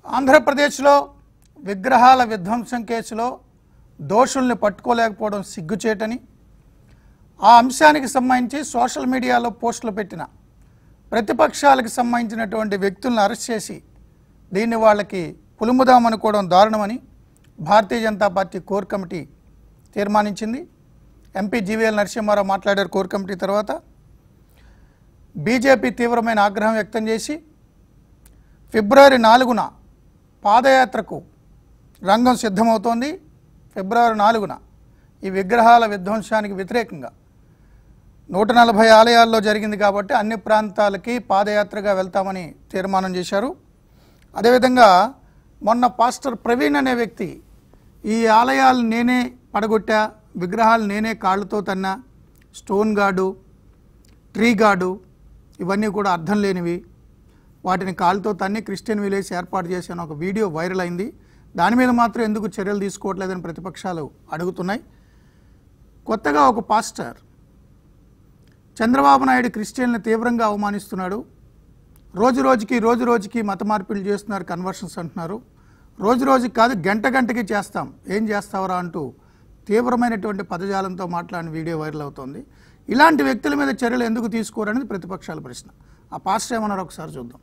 ఆంధ్రప్రదేశ్లో విగ్రహాల విధ్వంసం కేసులో దోషుల్ని పట్టుకోలేకపోవడం సిగ్గుచేటని ఆ అంశానికి సంబంధించి సోషల్ మీడియాలో పోస్టులు పెట్టిన ప్రతిపక్షాలకు సంబంధించినటువంటి వ్యక్తులను అరెస్ట్ చేసి దీన్ని వాళ్ళకి పులుముదామనుకోవడం దారుణమని Bharatiya Janata party core committee తీర్మానించింది ఎంపీ జీవీఎల్ నరసింహారావు మాట్లాడారు కోర్ కమిటీ తర్వాత బీజేపీ తీవ్రమైన ఆగ్రహం వ్యక్తం చేసి ఫిబ్రవరి నాలుగున పాదయాత్రకు రంగం సిద్ధమవుతోంది ఫిబ్రవరి నాలుగున ఈ విగ్రహాల విధ్వంసానికి వ్యతిరేకంగా నూట నలభై ఆలయాల్లో జరిగింది కాబట్టి అన్ని ప్రాంతాలకి పాదయాత్రగా వెళ్తామని తీర్మానం చేశారు అదేవిధంగా మొన్న పాస్టర్ ప్రవీణ్ అనే వ్యక్తి ఈ ఆలయాలు నేనే పడగొట్టా విగ్రహాలు నేనే కాళ్ళతో తన్నా స్టోన్ గార్డు ట్రీ గార్డు ఇవన్నీ కూడా అర్థం లేనివి వాటిని కాలుతో తన్ని క్రిస్టియన్ విలేజ్ ఏర్పాటు చేసిన ఒక వీడియో వైరల్ అయింది దాని మీద మాత్రం ఎందుకు చర్యలు తీసుకోవట్లేదని ప్రతిపక్షాలు అడుగుతున్నాయి కొత్తగా ఒక పాస్టర్ చంద్రబాబు నాయుడు క్రిస్టియన్లను తీవ్రంగా అవమానిస్తున్నాడు రోజు రోజుకి రోజు రోజుకి మత మార్పిడులు చేస్తున్నారు కన్వర్షన్స్ అంటున్నారు రోజు రోజుకి కాదు గంట గంటకి చేస్తాం ఏం చేస్తావరా అంటూ తీవ్రమైనటువంటి పదజాలంతో మాట్లాడిన వీడియో వైరల్ అవుతోంది ఇలాంటి వ్యక్తుల మీద చర్యలు ఎందుకు తీసుకోరనేది ప్రతిపక్షాల ప్రశ్న ఆ పాస్టర్ ఏమన్నారు ఒకసారి చూద్దాం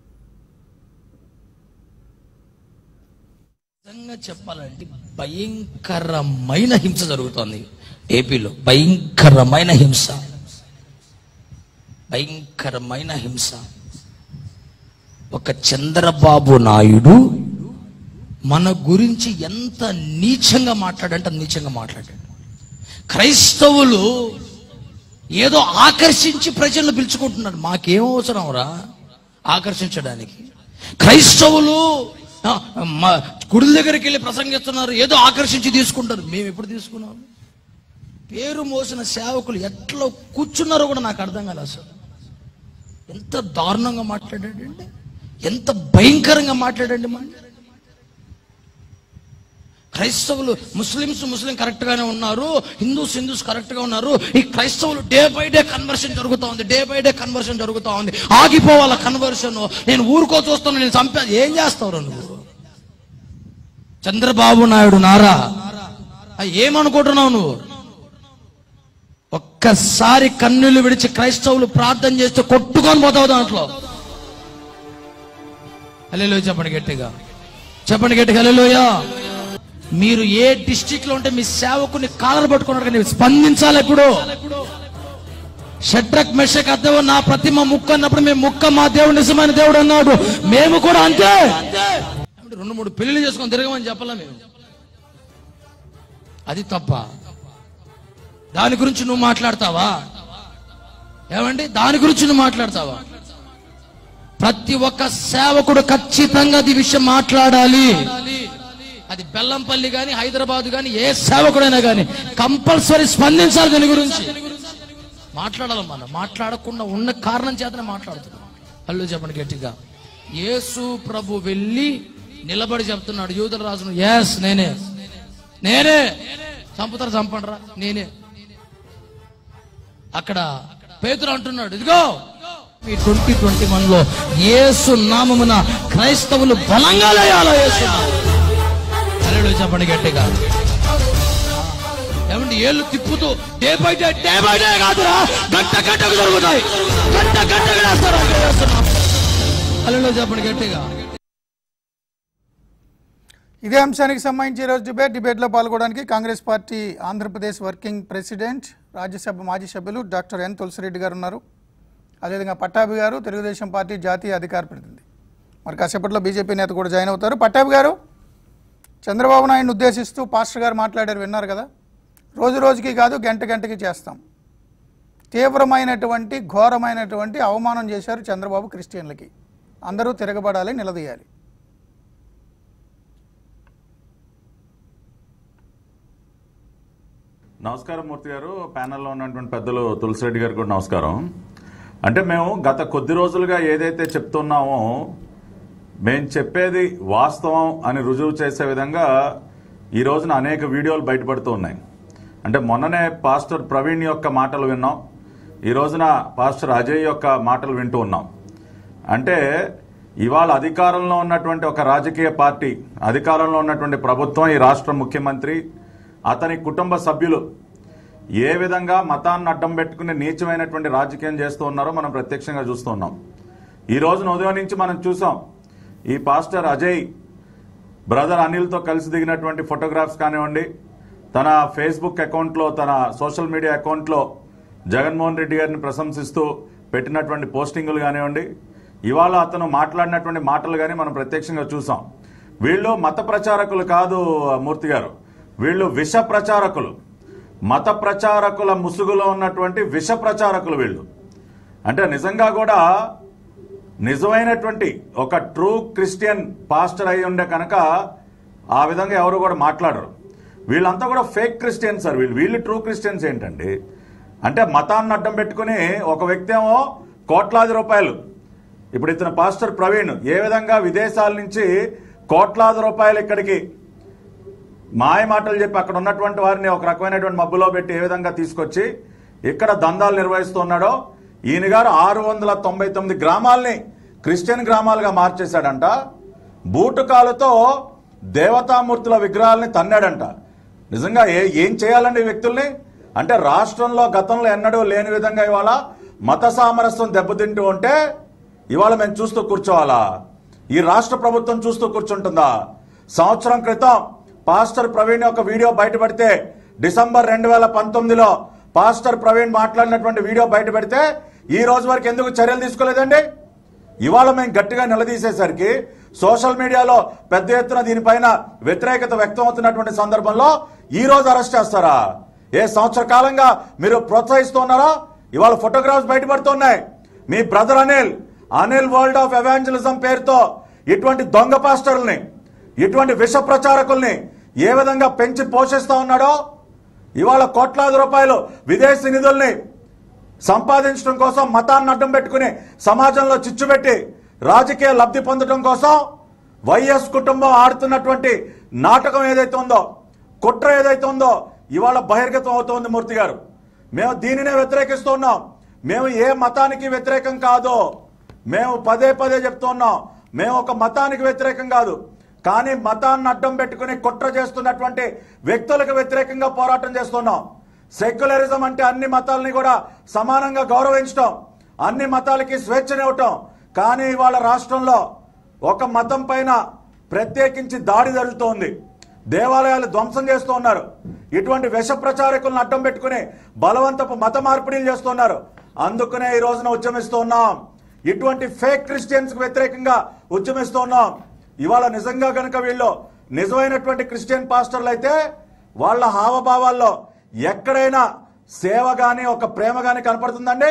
నిజంగా చెప్పాలంటే భయంకరమైన హింస జరుగుతోంది ఏపీలో భయంకరమైన హింస భయంకరమైన హింస ఒక చంద్రబాబు నాయుడు మన గురించి ఎంత నీచంగా మాట్లాడంటే అంత నీచంగా మాట్లాడాడు క్రైస్తవులు ఏదో ఆకర్షించి ప్రజలను పిలుచుకుంటున్నారు మాకేం అవసరం రా ఆకర్షించడానికి క్రైస్తవులు ఆ, మా గుడి దగ్గరికి వెళ్ళి ప్రసంగిస్తున్నారు ఏదో ఆకర్షించి తీసుకుంటారు మేము ఎప్పుడు తీసుకున్నాం పేరు మోసిన సేవకులు ఎట్లా కూర్చున్నారో కూడా నాకు అర్థం కాలేదు అసలు ఎంత దారుణంగా మాట్లాడాడండి ఎంత భయంకరంగా మాట్లాడండి మాట క్రైస్తవులు ముస్లిమ్స్ ముస్లిం కరెక్ట్ గానే ఉన్నారు హిందూస్ హిందూస్ కరెక్ట్ గా ఉన్నారు ఈ క్రైస్తవులు డే బై డే కన్వర్షన్ జరుగుతా ఉంది డే బై డే కన్వర్షన్ జరుగుతా ఉంది ఆగిపోవాల కన్వర్షన్ నేను ఊరుకో చూస్తాను నేను చంపా ఏం చేస్తావు నువ్వు చంద్రబాబు నాయుడు నారా ఆ, ఏమనుకుంటున్నావు నువ్వు ఒక్కసారి కన్నులు విడిచి క్రైస్తవులు ప్రార్థన చేస్తే కొట్టుకొని పోతావు దాంట్లో హలో చెప్పండి గట్టిగా చెప్పండి గట్టిగా హలోయా మీరు ఏ డిస్టిక్ లో ఉంటే మీ సేవకుని కాలర్ పట్టుకున్నారు కానీ స్పందించాలి ఇప్పుడు షట్రక్ మెషక్ అద్దెవ నా ప్రతిమ ముక్క అన్నప్పుడు మేము ముక్క మా దేవుడు నిజమైన దేవుడు అన్నాడు మేము కూడా అంతే ఏమంటే రెండు మూడు పెళ్లిళ్ళు చేసుకొని తిరగమని చెప్పాలా మేము అది తప్ప దాని గురించి నువ్వు మాట్లాడతావా ఏమండి దాని గురించి నువ్వు మాట్లాడతావా ప్రతి ఒక్క సేవకుడు ఖచ్చితంగా అది విషయం మాట్లాడాలి అది బెల్లంపల్లి గాని హైదరాబాద్ గాని ఏ సేవకుడైనా గాని కంపల్సరీ స్పందించాలి దీని గురించి మాట్లాడాలి మనం మాట్లాడకుండా ఉన్న కారణం చేతనే మాట్లాడుతున్నాం అల్లు చెప్పండి గట్టిగా యేసు ప్రభు వెళ్ళి నిలబడి చెప్తున్నాడు యూదుల రాజును ఎస్ నేనే నేనే చంపుతారు చంపండిరా నేనే అక్కడ పేతురు అంటున్నాడు ఇదిగో మీ ట్వంటీ ట్వంటీ వన్ లో యేసు నామమున క్రైస్తవులు బలంగా లేయాలో యేసు హల్లెలూయా చెప్పండి గట్టిగా ఏమండి ఏళ్ళు తిప్పుతూ day by day day by day కాదురా గంట గంటకు జరుగుతాయి గంట గంటకు వేస్తారు హలో చెప్పండి గట్టిగా ఇదే అంశానికి సంబంధించి ఈరోజు డిబేట్ డిబేట్లో పాల్గొనడానికి Congress party Andhra Pradesh working president Rajya Sabha మాజీ సభ్యులు డాక్టర్ ఎన్ తులసిరెడ్డి గారు ఉన్నారు అదేవిధంగా పట్టాభి గారు తెలుగుదేశం పార్టీ జాతీయ అధికార ప్రతినిధి మరి కాసేపట్లో బీజేపీ నేత కూడా జాయిన్ అవుతారు పట్టాభి గారు చంద్రబాబు నాయుడుని ఉద్దేశిస్తూ పాస్టర్ గారు మాట్లాడారు విన్నారు కదా రోజు రోజుకి కాదు గంట గంటకి చేస్తాం తీవ్రమైనటువంటి ఘోరమైనటువంటి అవమానం చేశారు చంద్రబాబు క్రిస్టియన్లకి అందరూ తిరగబడాలి నిలదీయాలి నమస్కారం మూర్తి గారు ప్యానెల్లో ఉన్నటువంటి పెద్దలు తులసిరెడ్డి గారికి కూడా నమస్కారం అంటే మేము గత కొద్ది రోజులుగా ఏదైతే చెప్తున్నామో మేము చెప్పేది వాస్తవం అని రుజువు చేసే విధంగా ఈ రోజున అనేక వీడియోలు బయటపడుతూ ఉన్నాయి అంటే మొన్ననే పాస్టర్ ప్రవీణ్ యొక్క మాటలు విన్నాం ఈ రోజున పాస్టర్ అజయ్ యొక్క మాటలు వింటూ ఉన్నాం అంటే ఇవాళ అధికారంలో ఉన్నటువంటి ఒక రాజకీయ పార్టీ అధికారంలో ఉన్నటువంటి ప్రభుత్వం ఈ రాష్ట్ర ముఖ్యమంత్రి అతని కుటుంబ సభ్యులు ఏ విధంగా మతాన్ని అడ్డం పెట్టుకుని నీచమైనటువంటి రాజకీయం చేస్తూ ఉన్నారో మనం ప్రత్యక్షంగా చూస్తూ ఉన్నాం ఈ రోజున ఉదయం నుంచి మనం చూసాం ఈ పాస్టర్ అజయ్ బ్రదర్ అనిల్తో కలిసి దిగినటువంటి ఫోటోగ్రాఫ్స్ కానివ్వండి తన ఫేస్బుక్ అకౌంట్లో తన సోషల్ మీడియా అకౌంట్లో జగన్మోహన్ రెడ్డి గారిని ప్రశంసిస్తూ పెట్టినటువంటి పోస్టింగులు కానివ్వండి ఇవాళ అతను మాట్లాడినటువంటి మాటలు కానీ మనం ప్రత్యక్షంగా చూసాం వీళ్ళు మత ప్రచారకులు కాదు మూర్తి గారు వీళ్ళు విష ప్రచారకులు మత ప్రచారకుల ముసుగులో ఉన్నటువంటి విష ప్రచారకులు వీళ్ళు అంటే నిజంగా కూడా నిజమైనటువంటి ఒక ట్రూ క్రిస్టియన్ పాస్టర్ అయి ఉండే కనుక ఆ విధంగా ఎవరు కూడా మాట్లాడరు వీళ్ళంతా కూడా ఫేక్ క్రిస్టియన్స్ సార్ వీళ్ళు వీళ్ళు ట్రూ క్రిస్టియన్స్ ఏంటండి అంటే మతాన్ని అడ్డం పెట్టుకుని ఒక వ్యక్తి ఏమో కోట్లాది రూపాయలు ఇప్పుడు ఇతను పాస్టర్ ప్రవీణ్ ఏ విధంగా విదేశాల నుంచి కోట్లాది రూపాయలు ఇక్కడికి మాయ మాటలు చెప్పి అక్కడ ఉన్నటువంటి వారిని ఒక రకమైనటువంటి మబ్బులో పెట్టి ఏ విధంగా తీసుకొచ్చి ఇక్కడ దందాలు నిర్వహిస్తున్నాడో ఈయన గారు ఆరు వందల తొంభై తొమ్మిది గ్రామాల్ని క్రిస్టియన్ గ్రామాలుగా మార్చేశాడంట బూటుకాలతో దేవతామూర్తుల విగ్రహాలని తన్నాడంట నిజంగా ఏ ఏం చేయాలండి ఈ వ్యక్తుల్ని అంటే రాష్ట్రంలో గతంలో ఎన్నడూ లేని విధంగా ఇవాళ మత సామరస్యం దెబ్బతింటూ ఉంటే ఇవాళ మేము చూస్తూ కూర్చోవాలా ఈ రాష్ట్ర ప్రభుత్వం చూస్తూ కూర్చుంటుందా సంవత్సరం క్రితం పాస్టర్ ప్రవీణ్ యొక్క వీడియో బయటపడితే డిసెంబర్ రెండు వేల పంతొమ్మిదిలో పాస్టర్ ప్రవీణ్ మాట్లాడినటువంటి వీడియో బయటపెడితే ఈ రోజు వరకు ఎందుకు చర్యలు తీసుకోలేదండి ఇవాళ మేము గట్టిగా నిలదీసేసరికి సోషల్ మీడియాలో పెద్ద ఎత్తున దీనిపైన వ్యతిరేకత వ్యక్తం అవుతున్నటువంటి సందర్భంలో ఈ రోజు అరెస్ట్ చేస్తారా ఏ సంవత్సర కాలంగా మీరు ప్రోత్సహిస్తున్నారా ఇవాళ ఫోటోగ్రాఫ్స్ బయటపడుతున్నాయి మీ brother Anil Anil world of evangelism పేరుతో ఇటువంటి దొంగ పాస్టర్లని ఇటువంటి విష ప్రచారకుల్ని ఏ విధంగా పెంచి పోషిస్తా ఉన్నాడో ఇవాళ కోట్లాది రూపాయలు విదేశీ నిధుల్ని సంపాదించడం కోసం మతాన్ని అడ్డం పెట్టుకుని సమాజంలో చిచ్చుపెట్టి రాజకీయ లబ్ధి పొందడం కోసం వైఎస్ కుటుంబం ఆడుతున్నటువంటి నాటకం ఏదైతే ఉందో కుట్ర ఏదైతే ఉందో ఇవాళ బహిర్గతం అవుతోంది మూర్తి గారు మేము దీనినే వ్యతిరేకిస్తున్నాం మేము ఏ మతానికి వ్యతిరేకం కాదు మేము పదే పదే చెప్తున్నాం మేము ఒక మతానికి వ్యతిరేకం కాదు కానీ మతాన్ని అడ్డం పెట్టుకుని కుట్ర చేస్తున్నటువంటి వ్యక్తులకు వ్యతిరేకంగా పోరాటం చేస్తున్నాం సెక్యులరిజం అంటే అన్ని మతాలని కూడా సమానంగా గౌరవించడం అన్ని మతాలకి స్వేచ్ఛనివ్వటం కానీ ఇవాళ రాష్ట్రంలో ఒక మతం పైన ప్రత్యేకించి దాడి జరుగుతోంది దేవాలయాలు ధ్వంసం చేస్తూ ఉన్నారు ఇటువంటి విష ప్రచారకులను అడ్డం పెట్టుకుని బలవంతపు మత మార్పిడిలు చేస్తున్నారు అందుకనే ఈ రోజున ఉద్యమిస్తూ ఉన్నాం ఇటువంటి ఫేక్ క్రిస్టియన్స్ కు వ్యతిరేకంగా ఉద్యమిస్తూ ఉన్నాం ఇవాళ నిజంగా గనుక వీళ్ళు నిజమైనటువంటి క్రిస్టియన్ పాస్టర్లు అయితే వాళ్ళ హావభావాల్లో ఎక్కడైనా సేవ గాని ఒక ప్రేమ గాని కనపడుతుందండి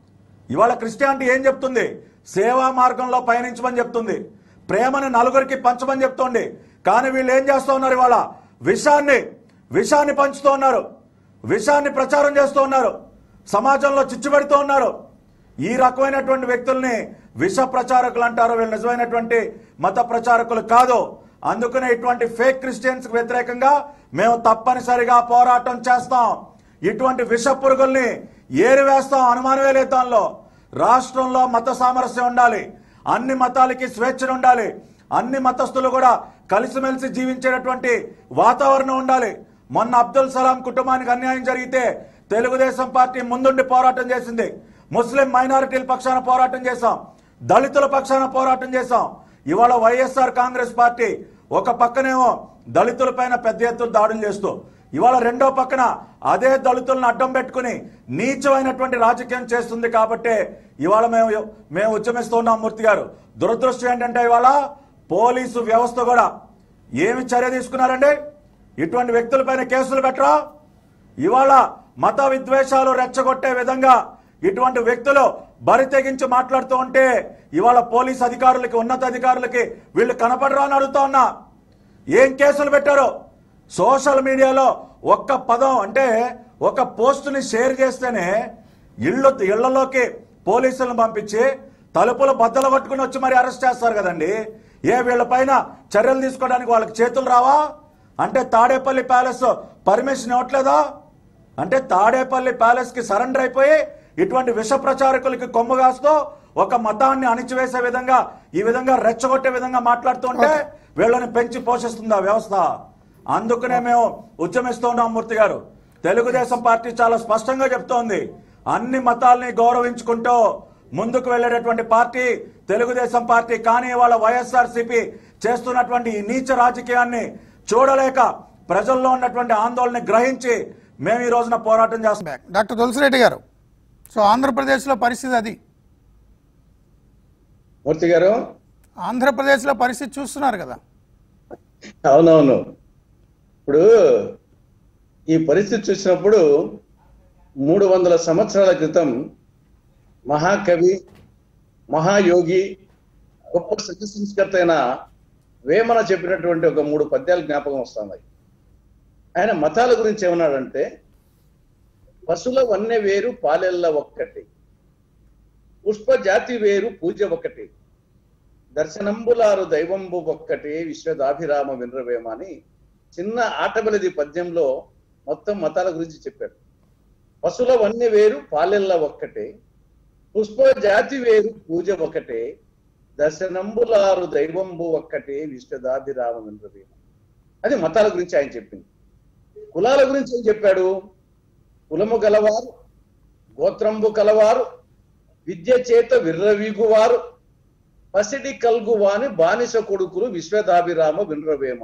ఇవాళ క్రిస్టియానిటీ ఏం చెప్తుంది సేవా మార్గంలో పయనించమని చెప్తుంది ప్రేమని నలుగురికి పంచమని చెప్తోంది కానీ వీళ్ళు ఏం చేస్తూ ఉన్నారు ఇవాళ విషాన్ని విషాన్ని పంచుతూ ఉన్నారు విషాన్ని ప్రచారం చేస్తూ ఉన్నారు సమాజంలో చిచ్చు పెడుతూ ఉన్నారు ఈ రకమైనటువంటి వ్యక్తుల్ని విష ప్రచారకులు అంటారు వీళ్ళు నిజమైనటువంటి మత ప్రచారకులు కాదు అందుకనే ఇటువంటి ఫేక్ క్రిస్టియన్స్ వ్యతిరేకంగా మేము తప్పనిసరిగా పోరాటం చేస్తాం ఇటువంటి విష పురుగుల్ని ఏరివేస్తాం అనుమానమే లేదు దానిలో రాష్ట్రంలో మత సామరస్యం ఉండాలి అన్ని మతాలకి స్వేచ్ఛను ఉండాలి అన్ని మతస్థులు కూడా కలిసిమెలిసి జీవించేటటువంటి వాతావరణం ఉండాలి మొన్న అబ్దుల్ సలాం కుటుంబానికి అన్యాయం జరిగితే తెలుగుదేశం పార్టీ ముందుండి పోరాటం చేసింది ముస్లిం మైనారిటీల పక్షాన పోరాటం చేశాం దళితుల పక్షాన పోరాటం చేశాం ఇవాళ వైఎస్ఆర్ కాంగ్రెస్ పార్టీ ఒక పక్కనేమో దళితుల పైన పెద్ద ఎత్తున దాడులు చేస్తూ ఇవాళ రెండో పక్కన అదే దళితులను అడ్డం పెట్టుకుని నీచమైనటువంటి రాజకీయం చేస్తుంది కాబట్టి ఇవాళ మేము మేము ఉద్యమిస్తున్నాం మూర్తి గారు దురదృష్టం ఏంటంటే ఇవాళ పోలీసు వ్యవస్థ కూడా ఏమి చర్య తీసుకున్నారండి ఇటువంటి వ్యక్తులపైన కేసులు పెట్టరా ఇవాళ మత విద్వేషాలు రెచ్చగొట్టే విధంగా ఇటువంటి వ్యక్తులు బరి తెగించి మాట్లాడుతూ ఉంటే ఇవాళ పోలీస్ అధికారులకి ఉన్నత అధికారులకి వీళ్ళు కనపడరా అని అడుగుతా ఉన్నా ఏం కేసులు పెట్టారు సోషల్ మీడియాలో ఒక్క పదం అంటే ఒక పోస్టుని షేర్ చేస్తేనే ఇళ్ళు ఇళ్లలోకి పోలీసులను పంపించి తలుపులు బద్దలు కొట్టుకుని వచ్చి మరి అరెస్ట్ చేస్తారు కదండి ఏ వీళ్ళపైన చర్యలు తీసుకోవడానికి వాళ్ళకి చేతులు రావా అంటే తాడేపల్లి ప్యాలెస్ పర్మిషన్ ఇవ్వట్లేదా అంటే తాడేపల్లి ప్యాలెస్ కి సరెండర్ అయిపోయి ఇటువంటి విష ప్రచారకులకి కొమ్ము కాస్తూ ఒక మతాన్ని అణిచివేసే విధంగా ఈ విధంగా రెచ్చగొట్టే విధంగా మాట్లాడుతుంటే వీళ్ళని పెంచి పోషిస్తుంది ఆ వ్యవస్థ అందుకనే మేము ఉద్యమిస్తున్నాం మూర్తి గారు తెలుగుదేశం పార్టీ చాలా స్పష్టంగా చెప్తోంది అన్ని మతాల్ని గౌరవించుకుంటూ ముందుకు వెళ్ళేటటువంటి పార్టీ తెలుగుదేశం పార్టీ కానీ వాళ్ళ వైఎస్ఆర్ చేస్తున్నటువంటి ఈ నీచ రాజకీయాన్ని చూడలేక ప్రజల్లో ఉన్నటువంటి ఆందోళన గ్రహించి మేము ఈ రోజున పోరాటం చేస్తాం బ్యాక్ డాక్టర్ తులసిరెడ్డి గారు సో ఆంధ్రప్రదేశ్లో పరిస్థితి అది మూర్తి గారు ఆంధ్రప్రదేశ్లో పరిస్థితి చూస్తున్నారు కదా అవునవును ఇప్పుడు ఈ పరిస్థితి చూసినప్పుడు మూడు వందల సంవత్సరాల క్రితం మహాకవి మహాయోగి గొప్ప సత్య సంస్కర్త అయిన వేమన చెప్పినటువంటి ఒక మూడు పద్యాలు జ్ఞాపకం వస్తున్నాయి ఆయన మతాల గురించి ఏమన్నాడంటే పశుల వన్నె వేరు పాలెల్ల ఒక్కటి పుష్ప జాతి వేరు పూజ ఒకటి దర్శనంబులారు దైవంబు ఒక్కటే విశ్వదాభిరామ వినరవేమ అని చిన్న ఆటబెలది పద్యంలో మొత్తం మతాల గురించి చెప్పాడు పశుల వన్నె వేరు పాలెల్ల ఒక్కటే పుష్ప జాతి వేరు పూజ ఒకటే దర్శనంబులారు దైవంబు ఒక్కటే విశ్వదాభిరామ వినరవేమ అది మతాల గురించి ఆయన చెప్పింది కులాల గురించి ఏం చెప్పాడు కులము గలవారు గోత్రంబు కలవారు విద్య చేత విర్రవీగువారు పసిడి కల్గువాని బానిస కొడుకులు విశ్వదాభిరామ వినరవేమ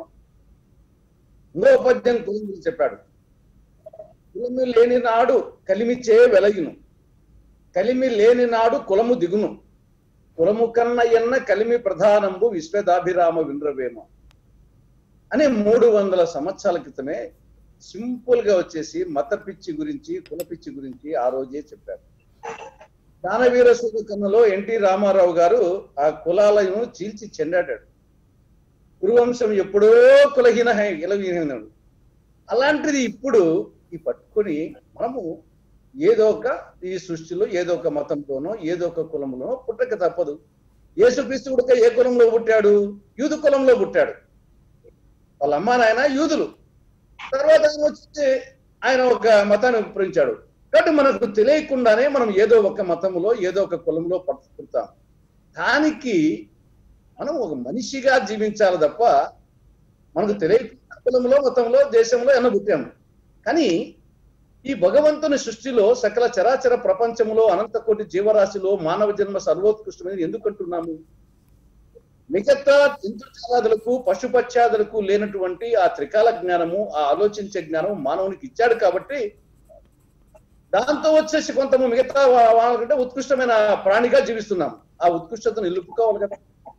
ఇంకో పద్యం కులం గురించి చెప్పాడు కులము లేని నాడు కలిమిచే వెలగిను కలిమి లేని నాడు కులము దిగును కులము కన్న ఎన్న కలిమి ప్రధానంబు విశ్వదాభిరామ వినరవేమ అనే మూడు వందల సంవత్సరాల క్రితమే సింపుల్ గా వచ్చేసి మత పిచ్చి గురించి కుల పిచ్చి గురించి ఆ రోజే చెప్పారు దానవీర సూర్య కన్నలో ఎన్టీ రామారావు గారు ఆ కులాలను చీల్చి చెండాడాడు కురువంశం ఎప్పుడో కులహీన ఇలవీనాడు అలాంటిది ఇప్పుడు ఈ పట్టుకొని మనము ఏదో ఒక ఈ సృష్టిలో ఏదో ఒక మతంలోనో ఏదో ఒక కులంలోనో పుట్టక తప్పదు యేసుక్రీస్తు కూడా ఏ కులంలో పుట్టాడు యూదు కులంలో పుట్టాడు వాళ్ళ అమ్మా నాయన యూదులు తర్వాత ఆయన వచ్చి ఆయన ఒక మతాన్ని విప్రించాడు కాబట్టి మనకు తెలియకుండానే మనం ఏదో ఒక మతంలో ఏదో ఒక కులంలో పట్టుకుంటాం దానికి మనం ఒక మనిషిగా జీవించాలి తప్ప మనకు తెలియకుండా కులంలో మతంలో దేశంలో ఎన్న పుట్టాము కానీ ఈ భగవంతుని సృష్టిలో సకల చరాచర ప్రపంచంలో అనంత కోటి జీవరాశిలో మానవ జన్మ సర్వోత్కృష్టమైనది ఎందుకంటున్నాము మిగతా జంతుజాలాదులకు పశుపక్షాదులకు లేనటువంటి ఆ త్రికాల జ్ఞానము ఆ ఆలోచించే జ్ఞానం మానవునికి ఇచ్చాడు కాబట్టి దాంతో వచ్చేసి కొంత మిగతా వా- వాళ్ళకంటే ఉత్కృష్టమైన ప్రాణిగా జీవిస్తున్నాం ఆ ఉత్కృష్టతను నిలుపుకోవాలి కదా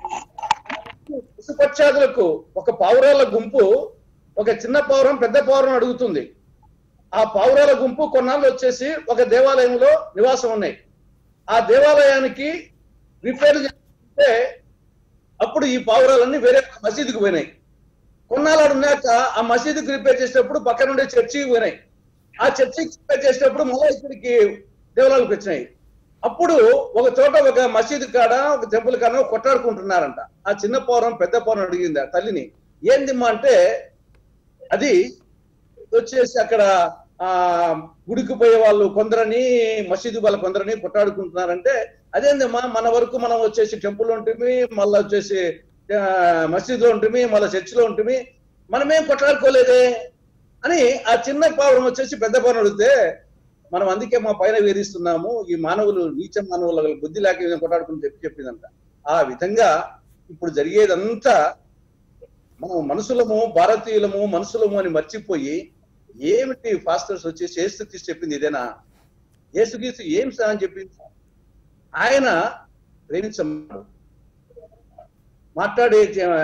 పశుపక్షాదులకు ఒక పావురాల గుంపు ఒక చిన్న పావురం పెద్ద పావురం అడుగుతుంది ఆ పావురాల గుంపు కొన్నాళ్ళు వచ్చేసి ఒక దేవాలయంలో నివాసం ఉన్నాయి ఆ దేవాలయానికి రిపేర్ చేస్తే అప్పుడు ఈ పావురాలన్నీ వేరే మసీదుకు పోయినాయి కొన్నాళ్ళు ఉన్నాక ఆ మసీదుకి రిపేర్ చేసేటప్పుడు పక్కన ఉండే చర్చికి పోయినాయి ఆ చర్చికి రిపేర్ చేసేటప్పుడు మళ్ళీ ఇక్కడికి దేవాలయాలకు వచ్చినాయి అప్పుడు ఒక చోట ఒక మసీదు కాడ ఒక టెంపుల్ కాడ కొట్టాడుకుంటున్నారంట ఆ చిన్న పౌరం పెద్ద పౌరం అడిగింది ఆ తల్లిని ఏందిమ్మా అంటే అది వచ్చేసి అక్కడ ఆ గుడికి పోయే వాళ్ళు కొందరని మసీదు వాళ్ళ కొందరని కొట్టాడుకుంటున్నారంటే అదేందమ్మా మన వరకు మనం వచ్చేసి టెంపుల్ ఉంటుంది మళ్ళీ వచ్చేసి ఆ, మసీదులో ఉంటుంది మళ్ళీ చర్చిలో ఉంటుంది మనమేం కొట్లాడుకోలేదే అని ఆ చిన్న పావురం వచ్చేసి పెద్ద పావురం అడిగితే మనం అందుకే మా పైన వేధిస్తున్నాము ఈ మానవులు నీచ మానవుల బుద్ధి లేక ఈ విధంగా కొట్లాడుకుని చెప్పి చెప్పిందంట ఆ విధంగా ఇప్పుడు జరిగేదంతా మనం మనుషులము భారతీయులము మనుషులము అని మర్చిపోయి ఏమిటి ఫాస్టర్స్ వచ్చేసి ఏసుక్రీస్తు చెప్పింది ఇదేనా ఏసుక్రీస్తు ఏం సార్ అని చెప్పింది ఆయన ప్రేమించమన్నాడు మాట్లాడే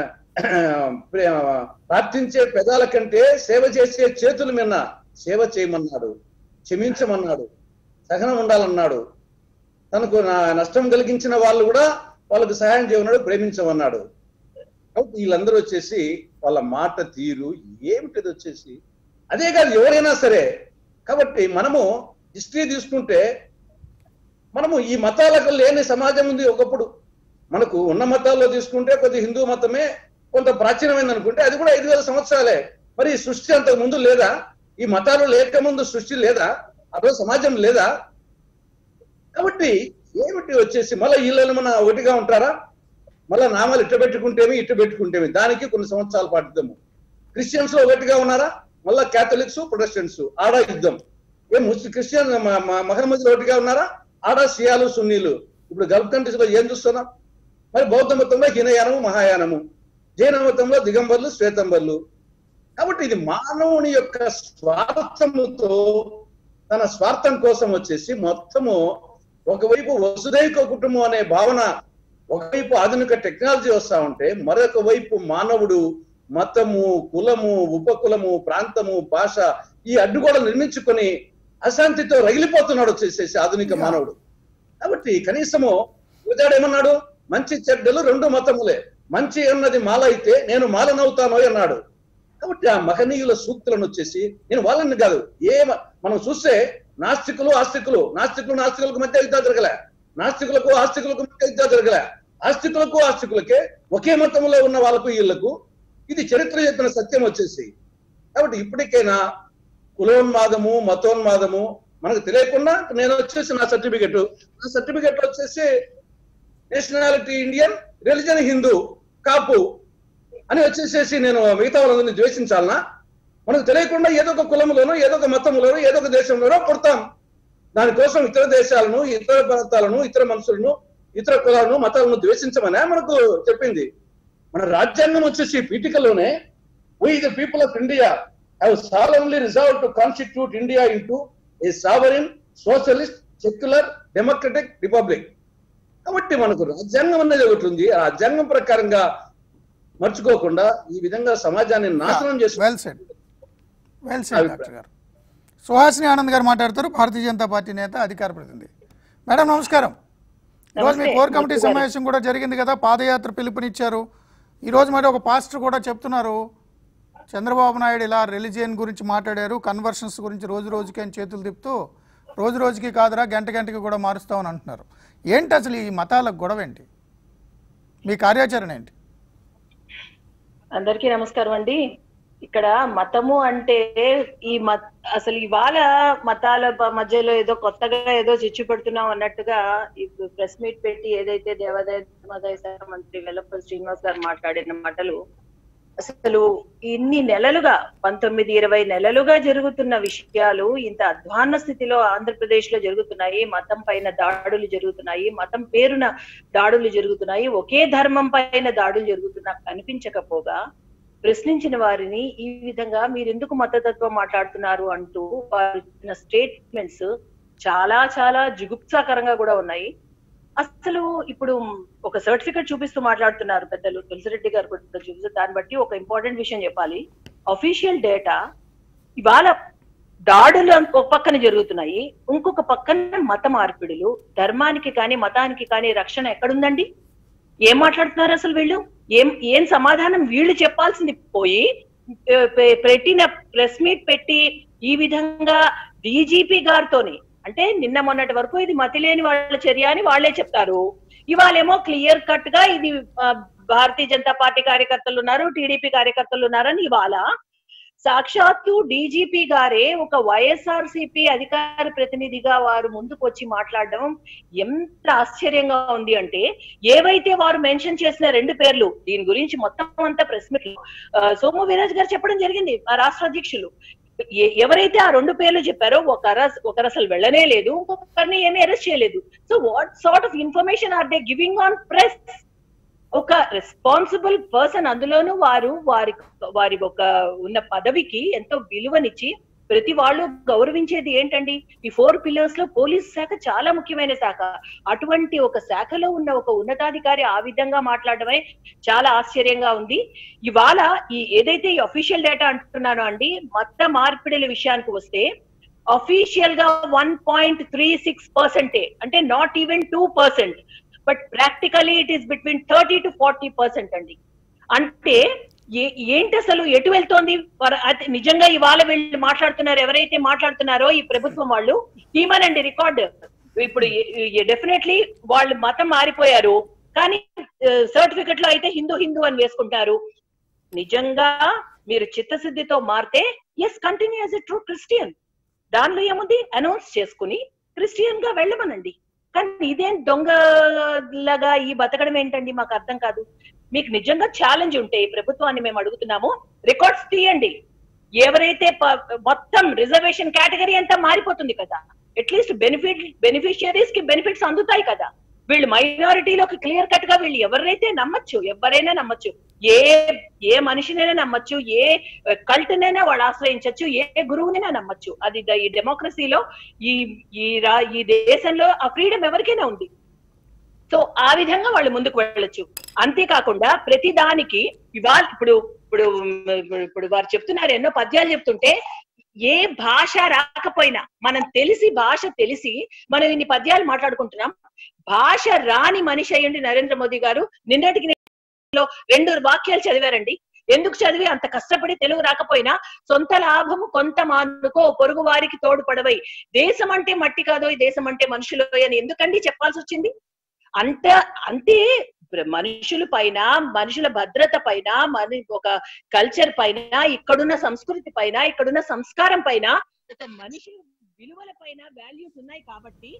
ప్రే- ప్రార్థించే పెదాల కంటే సేవ చేసే చేతుల మీద సేవ చేయమన్నాడు క్షమించమన్నాడు సహనం ఉండాలన్నాడు తనకు నా- నష్టం కలిగించిన వాళ్ళు కూడా వాళ్ళకు సహాయం చేయమన్నాడు ప్రేమించమన్నాడు కాబట్టి వీళ్ళందరూ వచ్చేసి వాళ్ళ మాట తీరు ఏమిటిది వచ్చేసి అదే కాదు ఎవరైనా సరే కాబట్టి మనము హిస్టరీ తీసుకుంటే మనము ఈ మతాలకు లేని సమాజం ఉంది ఒకప్పుడు మనకు ఉన్న మతాల్లో తీసుకుంటే కొద్ది హిందూ మతమే కొంత ప్రాచీనమైంది అనుకుంటే అది కూడా ఐదు వేల సంవత్సరాలే మరి ఈ సృష్టి అంతకు ముందు లేదా ఈ మతాలు లేక ముందు సృష్టి లేదా అదో సమాజం లేదా కాబట్టి ఏమిటి వచ్చేసి మళ్ళీ వీళ్ళని మన ఒకటిగా ఉంటారా మళ్ళీ నామాలు ఇట్ట పెట్టుకుంటేమి ఇట్ట పెట్టుకుంటేమి దానికి కొన్ని సంవత్సరాల పాటు యుద్ధము క్రిస్టియన్స్ లో ఒకటిగా ఉన్నారా మళ్ళా క్యాథలిక్స్ ప్రొటెస్టెంట్స్ ఆడ యుద్ధం ఏ ముస్లిం క్రిస్టియన్ మ- మ- మహమ్మద్ ఒకటిగా ఉన్నారా ఆడ షియాలు సున్నీలు ఇప్పుడు గల్ఫ్ కంట్రీస్ లో ఏం చూస్తున్నాం మరి బౌద్ధ మతంలో హినయానము మహాయానము జైన మతంలో దిగంబర్లు శ్వేతంబర్లు కాబట్టి ఇది మానవుని యొక్క స్వార్థముతో తన స్వార్థం కోసం వచ్చేసి మొత్తము ఒకవైపు వసుదైక కుటుంబం అనే భావన ఒకవైపు ఆధునిక టెక్నాలజీ వస్తా ఉంటే మరొక వైపు మానవుడు మతము కులము ఉపకులము ప్రాంతము భాష ఈ అడ్డుగోడలు నిర్మించుకొని అశాంతితో రగిలిపోతున్నాడు వచ్చేసేసి ఆధునిక మానవుడు కాబట్టి కనీసము గుజాడు ఏమన్నాడు మంచి చెడ్డలు రెండు మతములే మంచి అన్నది మాల అయితే నేను మాలనవుతాను అన్నాడు కాబట్టి ఆ మహనీయుల సూక్తులను వచ్చేసి నేను వాళ్ళని కాదు ఏ మ- మనం చూస్తే నాస్తికులు ఆస్తికులు నాస్తికులు నాస్తికులకు మధ్య యుద్ధాలు జరగలే నాస్తికులకు ఆస్తికులకు మధ్య యుద్ధాలు జరగలే ఆస్తికులకు ఆస్తికులకే ఒకే మతంలో ఉన్న వాళ్ళకు వీళ్ళకు ఇది చరిత్ర చెప్పిన సత్యం వచ్చేసి కాబట్టి ఇప్పటికైనా కులోన్మాదము మతోన్మాదము మనకు తెలియకుండా నేను వచ్చేసి నా సర్టిఫికెట్ నా సర్టిఫికెట్ వచ్చేసి nationality Indian religion Hindu Kapu అని వచ్చేసేసి నేను మిగతా వాళ్ళందరినీ ద్వేషించాలనా మనకు తెలియకుండా ఏదో ఒక కులంలోనో ఏదో ఒక మతంలోనో ఏదో ఒక దేశంలోనో పుడతాం దానికోసం ఇతర దేశాలను ఇతర ప్రాంతాలను ఇతర మనుషులను ఇతర కులాలను మతాలను ద్వేషించమనే మనకు చెప్పింది మన రాజ్యాంగం వచ్చేసి పీఠికలోనే we the people of India have solemnly resolved to constitute India into a sovereign socialist secular democratic republic కాబట్టి మనకు రాజ్యాంగం అనేది ఒకటి ఉంది ఆ రాజ్యాంగం ప్రకారంగా మర్చుకోకుండా ఈ విధంగా సమాజాన్ని నాశనం చేసి well said well said doctor గారు సుహాసిని ఆనంద్ గారు మాట్లాడతారు భారతీయ జనతా పార్టీ నేత అధికార ప్రతినిధి మేడం నమస్కారం ఈరోజు మీ నమస్తే, కోర్ కమిటీ మూర్తి గారు. సమావేశం కూడా జరిగింది కదా పాదయాత్ర పిలుపునిచ్చారు ఈరోజు మరి ఒక పాస్టర్ కూడా చెప్తున్నారు చంద్రబాబు నాయుడు ఇలా రిలీజియన్ గురించి మాట్లాడారు కన్వర్షన్స్ గురించి రోజు రోజుకి అని చేతులు తిప్పుతూ రోజు రోజుకి కాదురా గంట గంటకి కూడా మారుస్తామని అంటున్నారు ఏంటి అసలు ఈ మతాల గొడవ ఏంటి మీ కార్యాచరణ ఏంటి అందరికీ నమస్కారం అండి ఇక్కడ మతము అంటే ఈ మత అసలు ఇవాళ మతాల ప- మధ్యలో ఏదో కొత్తగా ఏదో చిచ్చు పెడుతున్నాం అన్నట్టుగా ఇప్పుడు ప్రెస్ మీట్ పెట్టి ఏదైతే దేవాదాయ ధర్మాదాయ శాఖ మంత్రి వెల్లప్ప శ్రీనివాస్ గారు మాట్లాడిన మాటలు అసలు ఇన్ని నెలలుగా పంతొమ్మిది ఇరవై నెలలుగా జరుగుతున్న విషయాలు ఇంత అధ్వాన్న స్థితిలో ఆంధ్రప్రదేశ్ లో జరుగుతున్నాయి మతం పైన దాడులు జరుగుతున్నాయి మతం పేరున దాడులు జరుగుతున్నాయి ఒకే ధర్మం పైన దాడులు జరుగుతున్నా కనిపించకపోగా ప్రశ్నించిన వారిని ఈ విధంగా మీరు ఎందుకు మతతత్వం మాట్లాడుతున్నారు అంటూ వారు ఇచ్చిన స్టేట్మెంట్స్ చాలా చాలా జుగుప్సాకరంగా కూడా ఉన్నాయి అసలు ఇప్పుడు ఒక సర్టిఫికెట్ చూపిస్తూ మాట్లాడుతున్నారు పెద్దలు తులసిరెడ్డి గారు కూడా చూపిస్తూ దాన్ని బట్టి ఒక ఇంపార్టెంట్ విషయం చెప్పాలి అఫీషియల్ డేటా ఇవాళ దాడులు ఒక పక్కన జరుగుతున్నాయి ఇంకొక పక్కన మత మార్పిడులు ధర్మానికి కానీ మతానికి కానీ రక్షణ ఎక్కడుందండి ఏం మాట్లాడుతున్నారు అసలు వీళ్ళు ఏం ఏం సమాధానం వీళ్ళు చెప్పాల్సింది పోయి పె- పె- పెట్టిన ప్రెస్ మీట్ పెట్టి ఈ విధంగా డీజీపీ గారితోని అంటే నిన్న మొన్నటి వరకు ఇది మతి లేని వాళ్ళ చర్య అని వాళ్ళే చెప్తారు ఇవాళేమో క్లియర్ కట్ గా ఇది ఆ, భారతీయ జనతా పార్టీ కార్యకర్తలు ఉన్నారు టీడీపీ కార్యకర్తలు ఉన్నారని ఇవాళ సాక్షాత్తు డీజీపీ గారే ఒక వైఎస్ఆర్ సిపి అధికార ప్రతినిధిగా వారు ముందుకు వచ్చి మాట్లాడడం ఎంత ఆశ్చర్యంగా ఉంది అంటే ఏవైతే వారు మెన్షన్ చేసిన రెండు పేర్లు దీని గురించి మొత్తం అంతా ప్రెస్ మీట్ లో ఆ, సోము వీరాజ్ గారు చెప్పడం జరిగింది ఆ రాష్ట్ర అధ్యక్షులు ఎ- ఎవరైతే ఆ రెండు పేర్లు చెప్పారో ఒకరు అస- ఒకరు అసలు వెళ్ళనే లేదు ఇంకొకరిని ఏమీ అరెస్ట్ చేయలేదు so what sort of information are they giving on press ఒక రెస్పాన్సిబుల్ పర్సన్ అందులోనూ వారు వారి వారి ఒక ఉన్న పదవికి ఎంతో విలువనిచ్చి ప్రతి వాళ్ళు గౌరవించేది ఏంటండి ఈ ఫోర్ పిల్లర్స్ లో పోలీస్ శాఖ చాలా ముఖ్యమైన శాఖ అటువంటి ఒక శాఖలో ఉన్న ఒక ఉన్నతాధికారి ఆ విధంగా మాట్లాడడమే చాలా ఆశ్చర్యంగా ఉంది ఇవాళ ఈ ఏదైతే ఈ అఫీషియల్ డేటా అంటున్నానో అండి మత మార్పిడిల విషయానికి వస్తే అఫీషియల్ గా వన్ పాయింట్ త్రీ సిక్స్ పర్సెంటే అంటే not even two percent but practically it is between thirty to forty percent అండి అంటే ఏ- ఏంటి అసలు ఎటు వెళ్తోంది వర- అది నిజంగా ఇవాళ వీళ్ళు మాట్లాడుతున్నారు ఎవరైతే మాట్లాడుతున్నారో ఈ ప్రభుత్వం వాళ్ళు తీమనండి రికార్డ్ ఇప్పుడు డెఫినెట్లీ వాళ్ళు మతం మారిపోయారు కానీ సర్టిఫికెట్ లో అయితే హిందూ హిందూ అని వేసుకుంటారు నిజంగా మీరు చిత్తశుద్ధితో మారితే yes continue as a true Christian దానిలో ఏముంది అనౌన్స్ చేసుకుని క్రిస్టియన్ గా వెళ్ళమనండి కానీ ఇదేం దొంగలాగా ఈ బతకడం ఏంటండి మాకు అర్థం కాదు మీకు నిజంగా ఛాలెంజ్ ఉంటే ఈ ప్రభుత్వాన్ని మేము అడుగుతున్నాము రికార్డ్స్ తీయండి ఎవరైతే ప- మొత్తం రిజర్వేషన్ కేటగిరీ అంతా మారిపోతుంది కదా అట్లీస్ట్ బెనిఫిట్ బెనిఫిషియరీస్ కి బెనిఫిట్స్ అందుతాయి కదా వీళ్ళు మైనారిటీలోకి క్లియర్ కట్ గా వీళ్ళు ఎవరైతే నమ్మచ్చు ఎవరైనా నమ్మచ్చు ఏ ఏ మనిషినైనా నమ్మచ్చు ఏ కల్ట్నైనా వాళ్ళు ఆశ్రయించవచ్చు ఏ గురువునైనా నమ్మచ్చు అది ద- ఈ డెమోక్రసీలో ఈ ఈ రా- ఈ దేశంలో ఆ ఫ్రీడమ్ ఎవరికైనా ఉంది సో ఆ విధంగా వాళ్ళు ముందుకు వెళ్ళొచ్చు అంతేకాకుండా ప్రతి దానికి ఇవాళ ఇప్పుడు ఇప్పుడు ఇప్పుడు- ఇప్పుడు వారు చెప్తున్నారు ఎన్నో పద్యాలు చెప్తుంటే ఏ భాష రాకపోయినా మనం తెలిసి భాష తెలిసి మనం ఇన్ని పద్యాలు మాట్లాడుకుంటున్నాం భాష రాని మనిషి అయ్యండి నరేంద్ర మోదీ గారు నిన్నటికి లో రెండు వాక్యాలు చదివారండి ఎందుకు చదివి అంత కష్టపడి తెలుగు రాకపోయినా సొంత లాభము కొంత మానుకో పొరుగు వారికి తోడుపడవై దేశం అంటే మట్టి కాదో ఈ దేశం అంటే మనుషులు అని ఎందుకండి చెప్పాల్సి వచ్చింది అంత అంతే ప్ర- మనుషుల పైన మనుషుల భద్రత పైన మన ఒక కల్చర్ పైన ఇక్కడున్న సంస్కృతి పైన ఇక్కడున్న సంస్కారం పైన ఒక మనిషి విలువల పైన వాల్యూస్ ఉన్నాయి కాబట్టి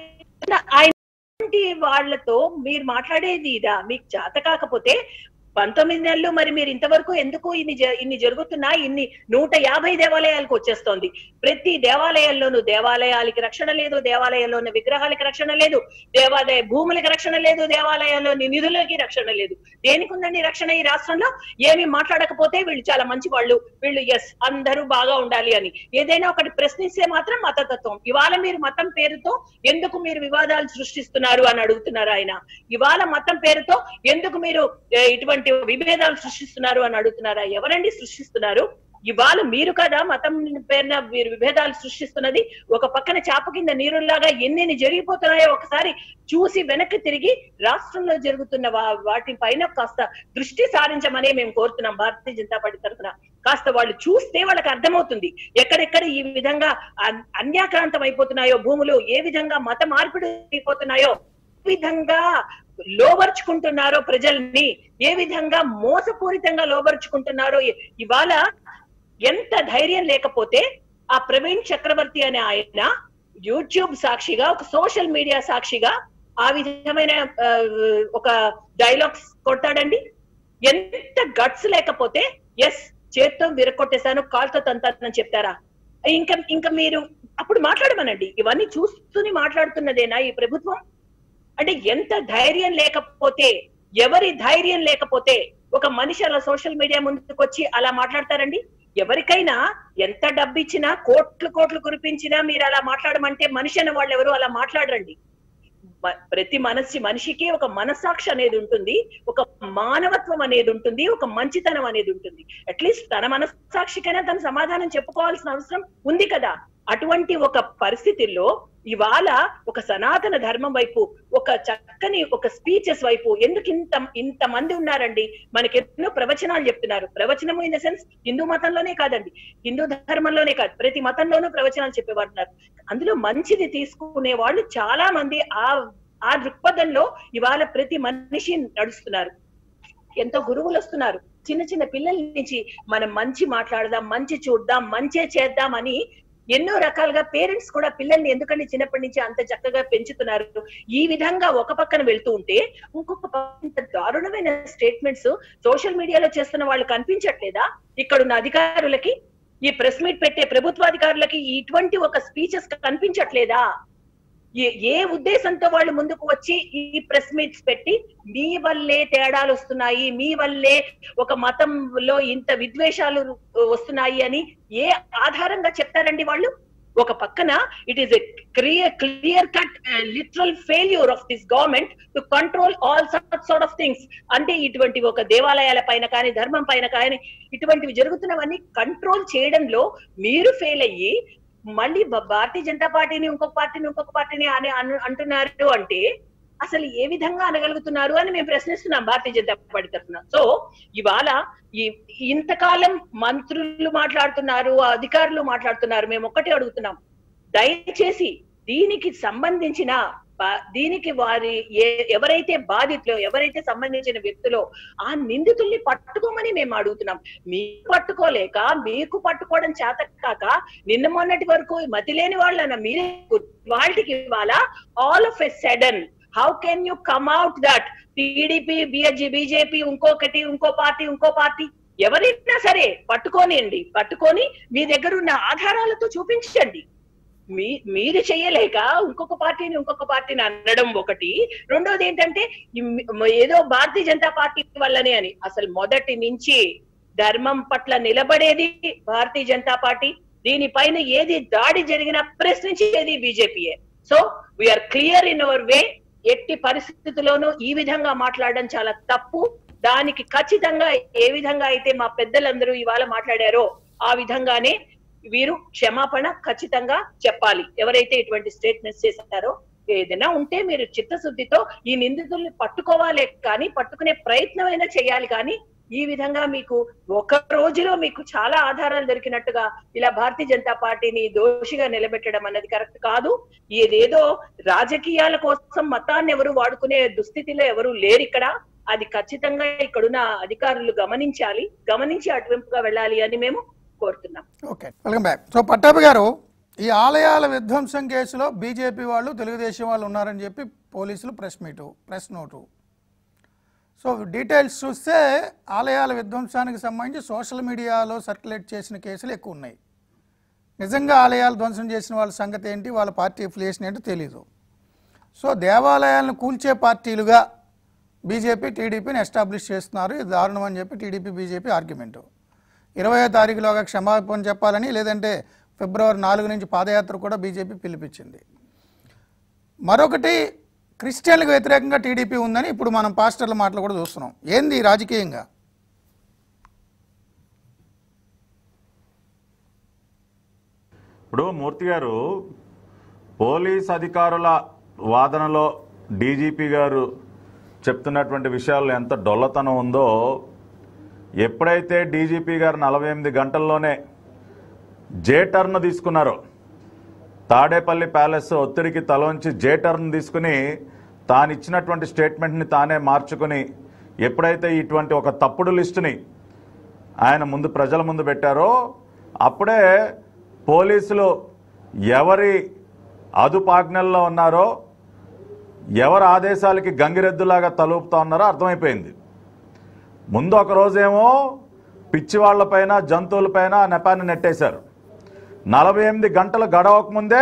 ఆయన ఆయన ఇలాంటి వాళ్ళతో మీరు మాట్లాడేది ఇదా మీకు చేత కాకపోతే పంతొమ్మిది నెలలు మరి మీరు ఇంతవరకు ఎందుకు ఇన్ని జ- ఇన్ని జరుగుతున్నా ఇన్ని నూట యాభై దేవాలయాలకు వచ్చేస్తోంది ప్రతి దేవాలయాల్లోనూ దేవాలయాలకి రక్షణ లేదు దేవాలయాల్లోని విగ్రహాలకి రక్షణ లేదు దేవాలయ భూములకి రక్షణ లేదు దేవాలయాల్లోని నిధులకి రక్షణ లేదు దేనికి ఉందండి రక్షణ ఈ రాష్ట్రంలో ఏమి మాట్లాడకపోతే వీళ్ళు చాలా మంచి వాళ్ళు వీళ్ళు ఎస్ అందరూ బాగా ఉండాలి అని ఏదైనా ఒకటి ప్రశ్నిస్తే మాత్రం మతతత్వం ఇవాళ మీరు మతం పేరుతో ఎందుకు మీరు వివాదాలు సృష్టిస్తున్నారు అని అడుగుతున్నారు ఆయన ఇవాళ మతం పేరుతో ఎందుకు మీరు ఏ, ఇటువంటి విభేదాలు సృష్టిస్తున్నారు అని అడుగుతున్నారా ఎవరండి సృష్టిస్తున్నారు ఇవాళ మీరు కదా మతం పేరున మీరు విభేదాలు సృష్టిస్తున్నది ఒక పక్కన చాప కింద నీరులాగా ఎన్నెన్ని జరిగిపోతున్నాయో ఒకసారి చూసి వెనక్కి తిరిగి రాష్ట్రంలో జరుగుతున్న వా- వాటి పైన కాస్త దృష్టి సారించమనే మేము కోరుతున్నాం భారతీయ జనతా పార్టీ తరఫున కాస్త వాళ్ళు చూస్తే వాళ్ళకి అర్థమవుతుంది ఎక్కడెక్కడ ఈ విధంగా అన్- అన్యాక్రాంతం అయిపోతున్నాయో భూములు ఏ విధంగా మత మార్పిడి అయిపోతున్నాయో ఏ విధంగా లోబర్చుకుంటున్నారో ప్రజల్ని ఏ విధంగా మోసపూరితంగా లోబర్చుకుంటున్నారో ఇ- ఇవాళ ఎంత ధైర్యం లేకపోతే ఆ ప్రవీణ్ చక్రవర్తి అనే ఆయన యూట్యూబ్ సాక్షిగా ఒక సోషల్ మీడియా సాక్షిగా ఆ విధమైన ఆ, ఒక డైలాగ్స్ కొడతాడండి ఎంత గట్స్ లేకపోతే ఎస్ చేత్తో విరగొట్టేశాను కాల్తో తంతానని చెప్తారా ఇంకా ఇంకా మీరు అప్పుడు మాట్లాడమనండి ఇవన్నీ చూస్తూనే మాట్లాడుతున్నదేనా ఈ ప్రభుత్వం అంటే ఎంత ధైర్యం లేకపోతే ఎవరి ధైర్యం లేకపోతే ఒక మనిషి అలా సోషల్ మీడియా ముందుకు వచ్చి అలా మాట్లాడతారండి ఎవరికైనా ఎంత డబ్బు ఇచ్చినా కోట్లు కోట్లు కురిపించినా మీరు అలా మాట్లాడమంటే మనిషి అనే వాళ్ళు ఎవరు అలా మాట్లాడరండి మ- ప్రతి మనసి మనిషికి ఒక మనస్సాక్షి అనేది ఉంటుంది ఒక మానవత్వం అనేది ఉంటుంది ఒక మంచితనం అనేది ఉంటుంది అట్లీస్ట్ తన మనస్సాక్షికైనా తన సమాధానం చెప్పుకోవాల్సిన అవసరం ఉంది కదా అటువంటి ఒక పరిస్థితుల్లో ఇవాళ ఒక సనాతన ధర్మం వైపు ఒక చక్కని ఒక స్పీచెస్ వైపు ఎందుకు ఇంత ఇంత మంది ఉన్నారండి మనకి ఎన్నో ప్రవచనాలు చెప్తున్నారు ప్రవచనము ఇన్ ద సెన్స్ హిందూ మతంలోనే కాదండి హిందూ ధర్మంలోనే కాదు ప్రతి మతంలోనూ ప్రవచనాలు చెప్పేవారు ఉన్నారు అందులో మంచిది తీసుకునే వాళ్ళు చాలా మంది ఆ ఆ దృక్పథంలో ఇవాళ ప్రతి మనిషి నడుస్తున్నారు ఎంతో గురువులు వస్తున్నారు చిన్న చిన్న పిల్లల నుంచి మనం మంచి మాట్లాడదాం మంచి చూద్దాం మంచే చేద్దాం అని ఎన్నో రకాలుగా పేరెంట్స్ కూడా పిల్లల్ని ఎందుకంటే చిన్నప్పటి నుంచి అంత చక్కగా పెంచుతున్నారు ఈ విధంగా ఒక పక్కన వెళ్తూ ఉంటే ఇంకొక పక్కన ఇంత దారుణమైన స్టేట్మెంట్స్ సోషల్ మీడియాలో చేస్తున్న వాళ్ళు కనిపించట్లేదా ఇక్కడున్న అధికారులకి ఈ ప్రెస్ మీట్ పెట్టే ప్రభుత్వాధికారులకి ఇటువంటి ఒక స్పీచెస్ కనిపించట్లేదా ఏ ఏ ఉద్దేశంతో వాళ్ళు ముందుకు వచ్చి ఈ ప్రెస్ మీట్స్ పెట్టి మీ వల్లే తేడాలు వస్తున్నాయి మీ వల్లే ఒక మతంలో ఇంత విద్వేషాలు వస్తున్నాయి అని ఏ ఆధారంగా చెప్తారండి వాళ్ళు ఒక పక్కన it is a clear clear cut literal failure of this government to control all sort of things అంటే ఇటువంటి ఒక దేవాలయాల పైన కానీ ధర్మం పైన కానీ ఇటువంటివి జరుగుతున్నవన్నీ కంట్రోల్ చేయడంలో మీరు ఫెయిల్ అయ్యి మళ్ళీ భ- భారతీయ జనతా పార్టీని ఇంకొక పార్టీని ఇంకొక పార్టీని అని అను- అంటున్నారు అంటే అసలు ఏ విధంగా అనగలుగుతున్నారు అని మేము ప్రశ్నిస్తున్నాం భారతీయ జనతా పార్టీ తరఫున సో ఇవాళ ఈ ఇంతకాలం మంత్రులు మాట్లాడుతున్నారు అధికారులు మాట్లాడుతున్నారు మేము ఒక్కటే అడుగుతున్నాం దయచేసి దీనికి సంబంధించిన బా- దీనికి వారి ఏ- ఎవరైతే బాధితులో ఎవరైతే సంబంధించిన వ్యక్తులో ఆ నిందితుల్ని పట్టుకోమని మేము అడుగుతున్నాం మీకు పట్టుకోలేక మీకు పట్టుకోవడం చేత కాక నిన్న మొన్నటి వరకు మతి లేని వాళ్ళన మీరే వాళ్ళకి ఇవాళ all of a sudden how can you come out that TDP BSG BJP ఇంకొకటి ఇంకో పార్టీ ఇంకో పార్టీ ఎవరైనా సరే పట్టుకోనియండి పట్టుకొని మీ దగ్గర ఉన్న ఆధారాలతో చూపించండి మీ మీరు చేయలేక ఇంకొక పార్టీని ఇంకొక పార్టీని అనడం ఒకటి రెండోది ఏంటంటే ఈ మ్- ఏదో భారతీయ జనతా పార్టీ వల్లనే అని అసలు మొదటి నుంచి ధర్మం పట్ల నిలబడేది భారతీయ జనతా పార్టీ దీనిపైన ఏది దాడి జరిగినా ప్రశ్నించేది బీజేపీయే so we're clear in our way ఎట్టి పరిస్థితుల్లోనూ ఈ విధంగా మాట్లాడడం చాలా తప్పు దానికి ఖచ్చితంగా ఏ విధంగా అయితే మా పెద్దలందరూ ఇవాళ మాట్లాడారో ఆ విధంగానే వీరు క్షమాపణ ఖచ్చితంగా చెప్పాలి ఎవరైతే ఇటువంటి స్టేట్మెంట్స్ చేశారో ఏదైనా ఉంటే మీరు చిత్తశుద్ధితో ఈ నిందితుల్ని పట్టుకోవాలి కానీ పట్టుకునే ప్రయత్నం అయినా చేయాలి కానీ ఈ విధంగా మీకు ఒక రోజులో మీకు చాలా ఆధారాలు దొరికినట్టుగా ఇలా భారతీయ జనతా పార్టీని దోషిగా నిలబెట్టడం అన్నది కరెక్ట్ కాదు ఏదేదో రాజకీయాల కోసం మతాన్ని ఎవరు వాడుకునే దుస్థితిలో ఎవరు లేరు ఇక్కడ అది ఖచ్చితంగా ఇక్కడున్న అధికారులు గమనించాలి గమనించి అటువైపుగా వెళ్ళాలి అని మేము కోరుతున్నాం okay welcome back so Pattabhi గారు ఈ ఆలయాల విధ్వంసం కేసులో బీజేపీ వాళ్ళు తెలుగుదేశం వాళ్ళు ఉన్నారని చెప్పి పోలీసులు press meet press note so details చూస్తే ఆలయాల విధ్వంసానికి సంబంధించి సోషల్ మీడియాలో సర్క్యులేట్ చేసిన కేసులు ఎక్కువ ఉన్నాయి నిజంగా ఆలయాలు ధ్వంసం చేసిన వాళ్ళ సంగతి ఏంటి వాళ్ళ పార్టీ అఫిలియేషన్ ఏంటో తెలీదు సో దేవాలయాలను కూల్చే పార్టీలుగా బీజేపీ టీడీపీని ఎస్టాబ్లిష్ చేస్తున్నారు ఇది దారుణం అని చెప్పి టీడీపీ బీజేపీ ఆర్గ్యుమెంటు ఇరవయో తారీఖులోగా క్షమాపణ చెప్పాలని లేదంటే ఫిబ్రవరి నాలుగు నుంచి పాదయాత్ర కూడా బీజేపీ పిలిపించింది మరొకటి క్రిస్టియన్లకు వ్యతిరేకంగా టీడీపీ ఉందని ఇప్పుడు మనం పాస్టర్ల మాటలు కూడా చూస్తున్నాం ఏంది రాజకీయంగా ఇప్పుడు మూర్తి గారు పోలీస్ అధికారుల వాదనలో డీజీపీ గారు చెప్తున్నటువంటి విషయాల్లో ఎంత డొల్లతనం ఉందో ఎప్పుడైతే డీజీపీ గారు నలభై ఎనిమిది గంటల్లోనే జే టర్న్ తీసుకున్నారో తాడేపల్లి ప్యాలెస్ ఒత్తిడికి తలోంచి జే టర్న్ తీసుకుని తాను ఇచ్చినటువంటి స్టేట్మెంట్ని తానే మార్చుకుని ఎప్పుడైతే ఇటువంటి ఒక తప్పుడు లిస్టుని ఆయన ముందు ప్రజల ముందు పెట్టారో అప్పుడే పోలీసులు ఎవరి అదుపాజ్ఞల్లో ఉన్నారో ఎవరి ఆదేశాలకి గంగిరెద్దులాగా తలుపుతా ఉన్నారో అర్థమైపోయింది ముందు ఒక రోజేమో పిచ్చి వాళ్ళపైన జంతువులపైన ఆ నెపాన్ని నెట్టేశారు నలభై ఎనిమిది గంటలు గడవక ముందే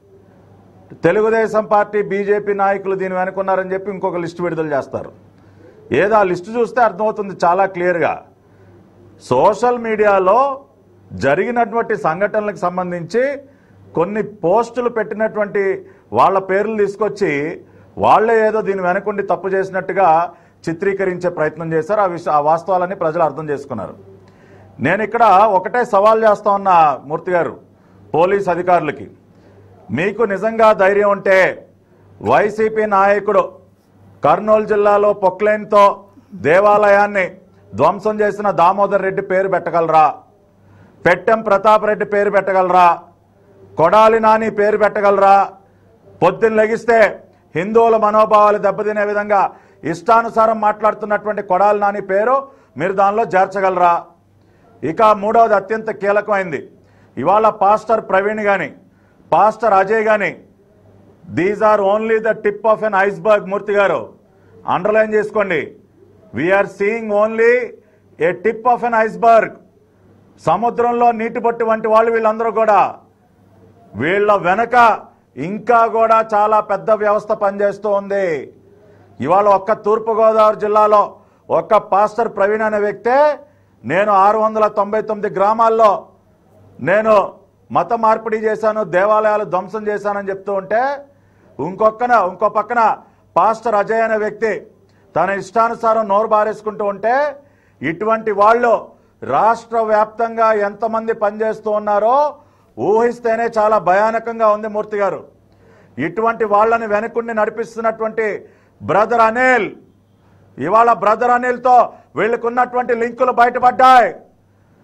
తెలుగుదేశం పార్టీ బీజేపీ నాయకులు దీని వెనుకున్నారని చెప్పి ఇంకొక లిస్టు విడుదల చేస్తారు ఏదో ఆ లిస్టు చూస్తే అర్థమవుతుంది చాలా క్లియర్గా సోషల్ మీడియాలో జరిగినటువంటి సంఘటనలకు సంబంధించి కొన్ని పోస్టులు పెట్టినటువంటి వాళ్ళ పేర్లు తీసుకొచ్చి వాళ్ళే ఏదో దీని వెనకుండి తప్పు చేసినట్టుగా చిత్రీకరించే ప్రయత్నం చేశారు ఆ విషయ ఆ వాస్తవాలన్నీ ప్రజలు అర్థం చేసుకున్నారు నేను ఇక్కడ ఒకటే సవాల్ చేస్తా ఉన్నా మూర్తి గారు పోలీస్ అధికారులకి మీకు నిజంగా ధైర్యం ఉంటే వైసీపీ నాయకుడు కర్నూలు జిల్లాలో పొక్లైన్తో దేవాలయాన్ని ధ్వంసం చేసిన దామోదర్ రెడ్డి పేరు పెట్టగలరా పెట్టెం ప్రతాప్ రెడ్డి పేరు పెట్టగలరా కొడాలి నాని పేరు పెట్టగలరా పొద్దున్న లెగిస్తే హిందువుల మనోభావాలు దెబ్బతినే విధంగా ఇష్టానుసారం మాట్లాడుతున్నటువంటి కొడాలి నాని పేరు మీరు దానిలో చేర్చగలరా ఇక మూడవది అత్యంత కీలకమైంది ఇవాళ పాస్టర్ ప్రవీణ్ కానీ పాస్టర్ అజయ్ కానీ these are only the tip of an iceberg Murthy గారు అండర్లైన్ చేసుకోండి we're seeing only a tip of an iceberg సముద్రంలో నీటి పట్టు వంటి వాళ్ళు వీళ్ళందరూ కూడా వీళ్ళ వెనక ఇంకా కూడా చాలా పెద్ద వ్యవస్థ పనిచేస్తూ ఉంది ఇవాళ ఒక్క తూర్పుగోదావరి జిల్లాలో ఒక్క పాస్టర్ ప్రవీణ్ అనే వ్యక్తే నేను ఆరు వందల తొంభై తొమ్మిది గ్రామాల్లో నేను మత మార్పిడి చేశాను దేవాలయాలు ధ్వంసం చేశానని చెప్తూ ఉంటే ఇంకొక్కన ఇంకో పక్కన పాస్టర్ అజయ్ అనే వ్యక్తి తన ఇష్టానుసారం నోరు బారేసుకుంటూ ఉంటే ఇటువంటి వాళ్ళు రాష్ట్ర వ్యాప్తంగా ఎంతమంది పనిచేస్తూ ఉన్నారో ఊహిస్తేనే చాలా భయానకంగా ఉంది మూర్తి గారు ఇటువంటి వాళ్ళని వెనకుండి నడిపిస్తున్నటువంటి బ్రదర్ అనిల్ ఇవాళ బ్రదర్ అనిల్తో వీళ్ళకున్నటువంటి లింకులు బయటపడ్డాయి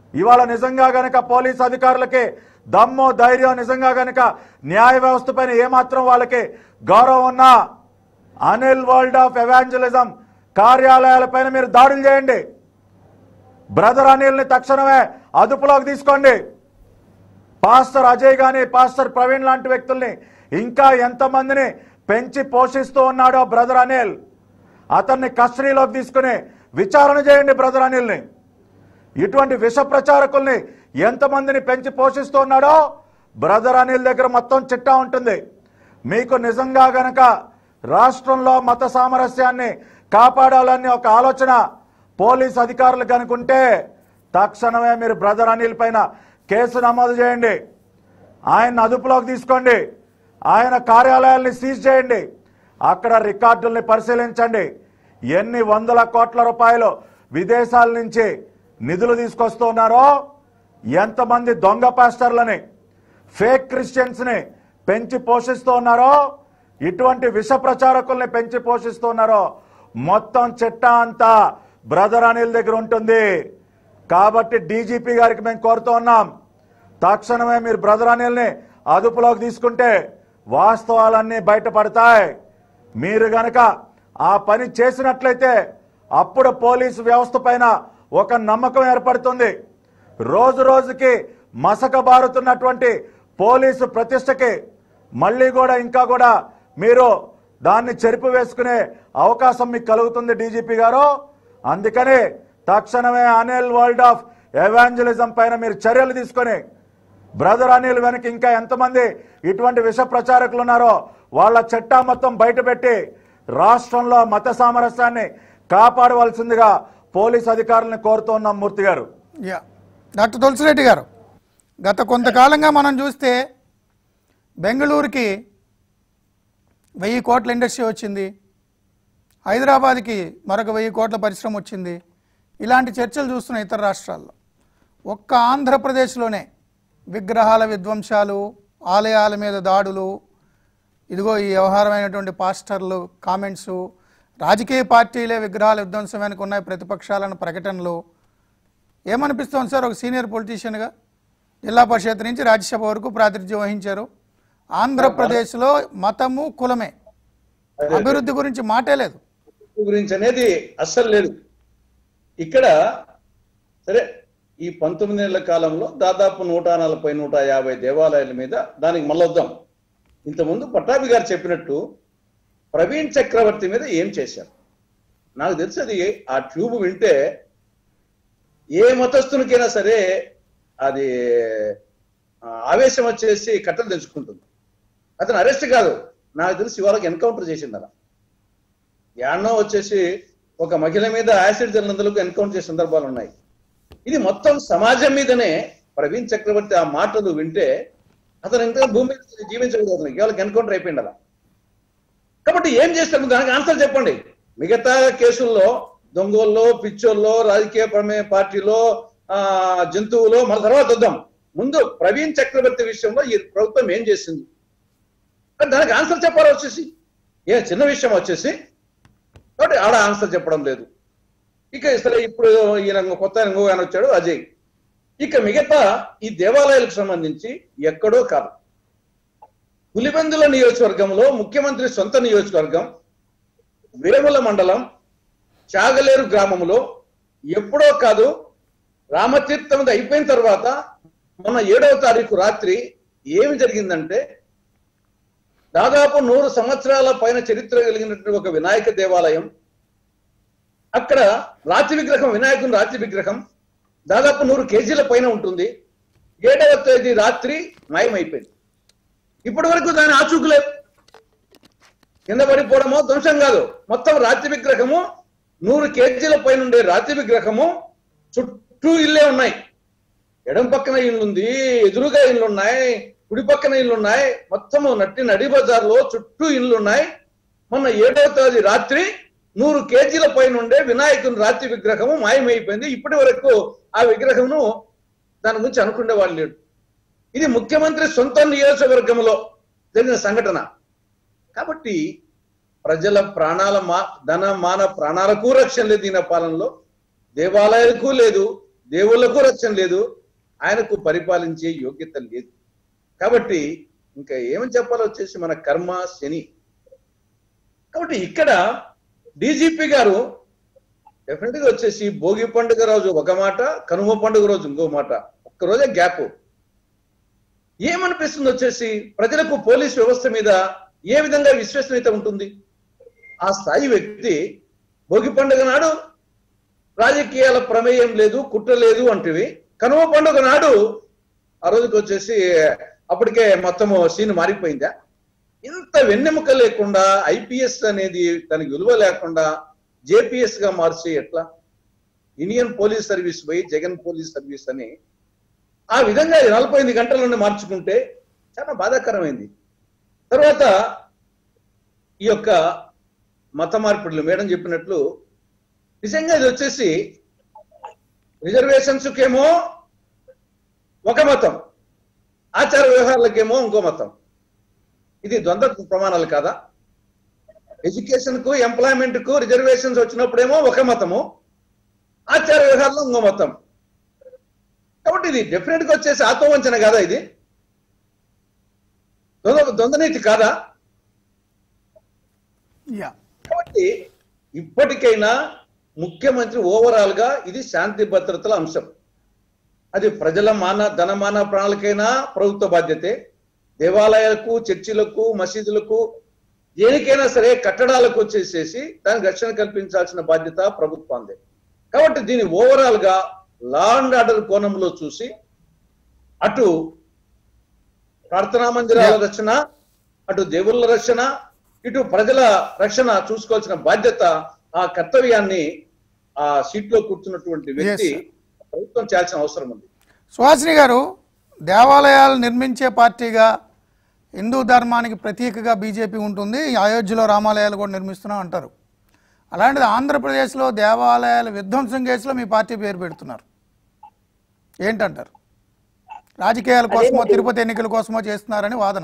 ఇవాళ నిజంగా గనక పోలీస్ అధికారులకి దమ్ము ధైర్యం నిజంగా గనక న్యాయ వ్యవస్థ పైన ఏమాత్రం వాళ్ళకి గౌరవం ఉన్నా అనిల్ వరల్డ్ ఆఫ్ ఎవాంజలిజం కార్యాలయాలపైన మీరు దాడులు చేయండి బ్రదర్ అనిల్ని తక్షణమే అదుపులోకి తీసుకోండి పాస్టర్ అజయ్ గాని పాస్టర్ ప్రవీణ్ లాంటి వ్యక్తుల్ని ఇంకా ఎంతమందిని పెంచి పోషిస్తూ ఉన్నాడో బ్రదర్ అనిల్ అతన్ని కస్టడీలోకి తీసుకుని విచారణ చేయండి బ్రదర్ అనిల్ని ఇటువంటి విష ప్రచారకుల్ని ఎంతమందిని పెంచి పోషిస్తూ ఉన్నాడో బ్రదర్ అనిల్ దగ్గర మొత్తం చిట్టా ఉంటుంది మీకు నిజంగా గనక రాష్ట్రంలో మత సామరస్యాన్ని కాపాడాలని ఒక ఆలోచన పోలీస్ అధికారులు కనుకుంటే తక్షణమే మీరు బ్రదర్ అనిల్ పైన కేసు నమోదు చేయండి ఆయన అదుపులోకి తీసుకోండి ఆయన కార్యాలయాల్ని సీజ్ చేయండి అక్కడ రికార్డుల్ని పరిశీలించండి ఎన్ని వందల కోట్ల రూపాయలు విదేశాల నుంచి నిధులు తీసుకొస్తున్నారో ఎంతమంది దొంగ పాస్టర్లని ఫేక్ క్రిస్టియన్స్ని పెంచి పోషిస్తూ ఉన్నారో ఇటువంటి విష ప్రచారకుల్ని పెంచి పోషిస్తున్నారో మొత్తం చిట్టా అంతా బ్రదర్ అనిల్ దగ్గర ఉంటుంది కాబట్టి డీజీపీ గారికి మేము కోరుతూ ఉన్నాం తక్షణమే మీరు బ్రదర్ అనిల్ని అదుపులోకి తీసుకుంటే వాస్తవాలన్నీ బయటపడతాయి మీరు గనక ఆ పని చేసినట్లయితే అప్పుడు పోలీసు వ్యవస్థ పైన ఒక నమ్మకం ఏర్పడుతుంది రోజు రోజుకి మసక బారుతున్నటువంటి పోలీసు ప్రతిష్టకి మళ్ళీ కూడా ఇంకా కూడా మీరు దాన్ని చెరిపి వేసుకునే అవకాశం మీకు కలుగుతుంది డీజీపీ గారు అందుకని తక్షణమే అనిల్ వరల్డ్ ఆఫ్ ఎవాంజలిజం పైన మీరు చర్యలు తీసుకొని బ్రదర్ అనిల్ వెనక ఇంకా ఎంతమంది ఇటువంటి విష ప్రచారకులు ఉన్నారో వాళ్ళ చట్టా మొత్తం బయటపెట్టి రాష్ట్రంలో మత సామరస్యాన్ని కాపాడవలసిందిగా పోలీస్ అధికారులను కోరుతూ ఉన్నాం మూర్తి గారు యా డాక్టర్ తులసిరెడ్డి గారు గత కొంతకాలంగా మనం చూస్తే బెంగళూరుకి వెయ్యి కోట్ల ఇండస్ట్రీ వచ్చింది హైదరాబాద్కి మరొక వెయ్యి కోట్ల పరిశ్రమ వచ్చింది ఇలాంటి చర్చలు చూస్తున్నాం ఇతర రాష్ట్రాల్లో ఒక్క ఆంధ్రప్రదేశ్లోనే విగ్రహాల విధ్వంసాలు ఆలయాల మీద దాడులు ఇదిగో ఈ వ్యవహారమైనటువంటి పాస్టర్లు కామెంట్సు రాజకీయ పార్టీలే విగ్రహాల విధ్వంసం వెనుక ఉన్నాయి ప్రతిపక్షాలను ప్రకటనలు ఏమనిపిస్తోంది సార్ ఒక సీనియర్ పొలిటీషియన్గా జిల్లా పరిషత్ నుంచి రాజ్యసభ వరకు ప్రాతినిధ్యం వహించారు ఆంధ్రప్రదేశ్లో మతము కులమే అభివృద్ధి గురించి మాటే లేదు గురించి అనేది అస్సలు లేదు ఇక్కడ సరే ఈ పంతొమ్మిది నెలల కాలంలో దాదాపు నూట నలభై నూట యాభై దేవాలయాల మీద దానికి మళ్ళీ వద్దాం ఇంతకుముందు పట్టాభి గారు చెప్పినట్టు ప్రవీణ్ చక్రవర్తి మీద ఏం చేశారు నాకు తెలిసి అది ఆ ట్యూబ్ వింటే ఏ మతస్థునికైనా సరే అది ఆ, ఆవేశం వచ్చేసి కట్టలు తెచ్చుకుంటుంది అతను అరెస్ట్ కాదు నాకు తెలిసి ఇవాళకి ఎన్కౌంటర్ చేసింది అలా యాన్నో వచ్చేసి ఒక మహిళ మీద యాసిడ్ జల్లినందులకు ఎన్కౌంటర్ చేసే సందర్భాలు ఉన్నాయి ఇది మొత్తం సమాజం మీదనే ప్రవీణ్ చక్రవర్తి ఆ మాటలు వింటే అతను ఇంకా భూమి మీద జీవించకూడదు ఇవాళకి ఎన్కౌంటర్ అయిపోయింది అలా కాబట్టి ఏం చేస్తారు దానికి ఆన్సర్ చెప్పండి మిగతా కేసుల్లో దొంగల్లో పిచ్చోల్లో రాజకీయ ప్రమేయ పార్టీలో ఆ జంతువులో మన తర్వాత వద్దాం ముందు ప్రవీణ్ చక్రవర్తి విషయంలో ఈ ప్రభుత్వం ఏం చేసింది కానీ దానికి ఆన్సర్ చెప్పాలి వచ్చేసి ఏ చిన్న విషయం వచ్చేసి కాబట్టి ఆడ ఆన్సర్ చెప్పడం లేదు ఇక సరే ఇప్పుడు ఈయన కొత్త ఇంకో ఆయన వచ్చాడు అజయ్ ఇక మిగతా ఈ దేవాలయాలకు సంబంధించి ఎక్కడో కాదు పులివెందుల నియోజకవర్గంలో ముఖ్యమంత్రి సొంత నియోజకవర్గం వేముల మండలం చాగలేరు గ్రామంలో ఎప్పుడో కాదు రామతీర్థం అది అయిపోయిన తర్వాత మొన్న ఏడవ తారీఖు రాత్రి ఏమి జరిగిందంటే దాదాపు నూరు సంవత్సరాల పైన చరిత్ర కలిగినటువంటి ఒక వినాయక దేవాలయం అక్కడ రాతి విగ్రహం వినాయకుని రాతి విగ్రహం దాదాపు నూరు కేజీల పైన ఉంటుంది ఏడవ తేదీ రాత్రి మాయమైపోయింది ఇప్పటి వరకు దాని ఆచూకు లేదు కింద పడిపోవడమో ధ్వంసం కాదు మొత్తం రాతి విగ్రహము నూరు కేజీల పైన ఉండే రాతి విగ్రహము చుట్టూ ఇల్లే ఉన్నాయి ఎడం పక్కన ఇల్లు ఉంది ఎదురుగా ఇల్లు ఉన్నాయి కుడి పక్కన ఇల్లు ఉన్నాయి మొత్తము నట్టి నడి బజార్లో చుట్టూ ఇల్లు ఉన్నాయి మొన్న ఏడవ తేదీ రాత్రి నూరు కేజీల పైన ఉండే వినాయకుని రాతి విగ్రహము మాయమైపోయింది ఇప్పటి వరకు ఆ విగ్రహమును దాని గురించి అనుకునే వాళ్ళు లేడు ఇది ముఖ్యమంత్రి సొంత నియోజకవర్గంలో జరిగిన సంఘటన కాబట్టి ప్రజల ప్రాణాల మా ధన మాన ప్రాణాలకు రక్షణ లేదు ఈయన పాలనలో దేవాలయాలకు లేదు దేవుళ్ళకు రక్షణ లేదు ఆయనకు పరిపాలించే యోగ్యత లేదు కాబట్టి ఇంకా ఏమని చెప్పాలో వచ్చేసి మన కర్మ శని కాబట్టి ఇక్కడ డీజీపీ గారు డెఫినెట్ గా వచ్చేసి భోగి పండుగ రోజు ఒక మాట కనుమ పండుగ రోజు ఇంకో మాట ఒక్క రోజే గ్యాప్ ఏమనిపిస్తుంది వచ్చేసి ప్రజలకు పోలీస్ వ్యవస్థ మీద ఏ విధంగా విశ్వసనీయత ఉంటుంది ఆ స్థాయి వ్యక్తి భోగి పండుగ నాడు రాజకీయాల ప్రమేయం లేదు కుట్ర లేదు అంటివి కనుమ పండుగ నాడు ఆ రోజుకి వచ్చేసి అప్పటికే మొత్తము సీన్ మారిపోయిందా ఇంత వెన్నెముక లేకుండా ఐపీఎస్ అనేది దానికి విలువ లేకుండా జేపీఎస్ గా మార్చి ఎట్లా ఇండియన్ పోలీస్ సర్వీస్ పోయి జగన్ పోలీస్ సర్వీస్ అని ఆ విధంగా నలభై ఎనిమిది గంటలను మార్చుకుంటే చాలా బాధాకరమైంది తర్వాత ఈ యొక్క మత మార్పిడులు మేడం చెప్పినట్లు నిజంగా ఇది వచ్చేసి రిజర్వేషన్స్ కేమో ఒక మతం ఆచార వ్యవహారాలకేమో ఇంకో మతం ఇది ద్వంద్వ ప్రమాణాలు కాదా ఎడ్యుకేషన్ కు ఎంప్లాయ్మెంట్ కు రిజర్వేషన్స్ వచ్చినప్పుడేమో ఒక మతము ఆచార వ్యవహారంలో ఇంకో మతం కాబట్టి ఇది డెఫినెట్ గా వచ్చేసి ఆత్మవంచన కాదా ఇది ద్వంద్వ ద్వంద్వనీతి కాదా యా కాబట్టి ఇప్పటికైనా ముఖ్యమంత్రి ఓవరాల్ గా ఇది శాంతి భద్రతల అంశం అది ప్రజల మాన ధనమాన ప్రాణాలకైనా ప్రభుత్వ బాధ్యతే దేవాలయాలకు చర్చిలకు మసీదులకు దేనికైనా సరే కట్టడాలకు వచ్చేసేసి దానికి రక్షణ కల్పించాల్సిన బాధ్యత ప్రభుత్వాందే కాబట్టి దీని ఓవరాల్ గా లా అండ్ ఆర్డర్ కోణంలో చూసి అటు ప్రార్థనా మందిరాల రక్షణ అటు దేవుళ్ళ రక్షణ ఇటు ప్రజల రక్షణ చూసుకోవాల్సిన బాధ్యత ఆ కర్తవ్యాన్ని ఆ సీట్ లో కూర్చున్నటువంటి వ్యక్తి Yes, ప్రభుత్వం చేయాల్సిన అవసరం ఉంది సుహాసిని గారు దేవాలయాలు నిర్మించే పార్టీగా హిందూ ధర్మానికి ప్రతీకగా బీజేపీ ఉంటుంది అయోధ్యలో రామాలయాలు కూడా నిర్మిస్తున్నాం అంటారు అలాంటిది ఆంధ్రప్రదేశ్లో దేవాలయాల విధ్వంసం కేసులో మీ పార్టీ పేరు పెడుతున్నారు ఏంటంటారు రాజకీయాల కోసమో తిరుపతి ఎన్నికల కోసమో చేస్తున్నారని వాదన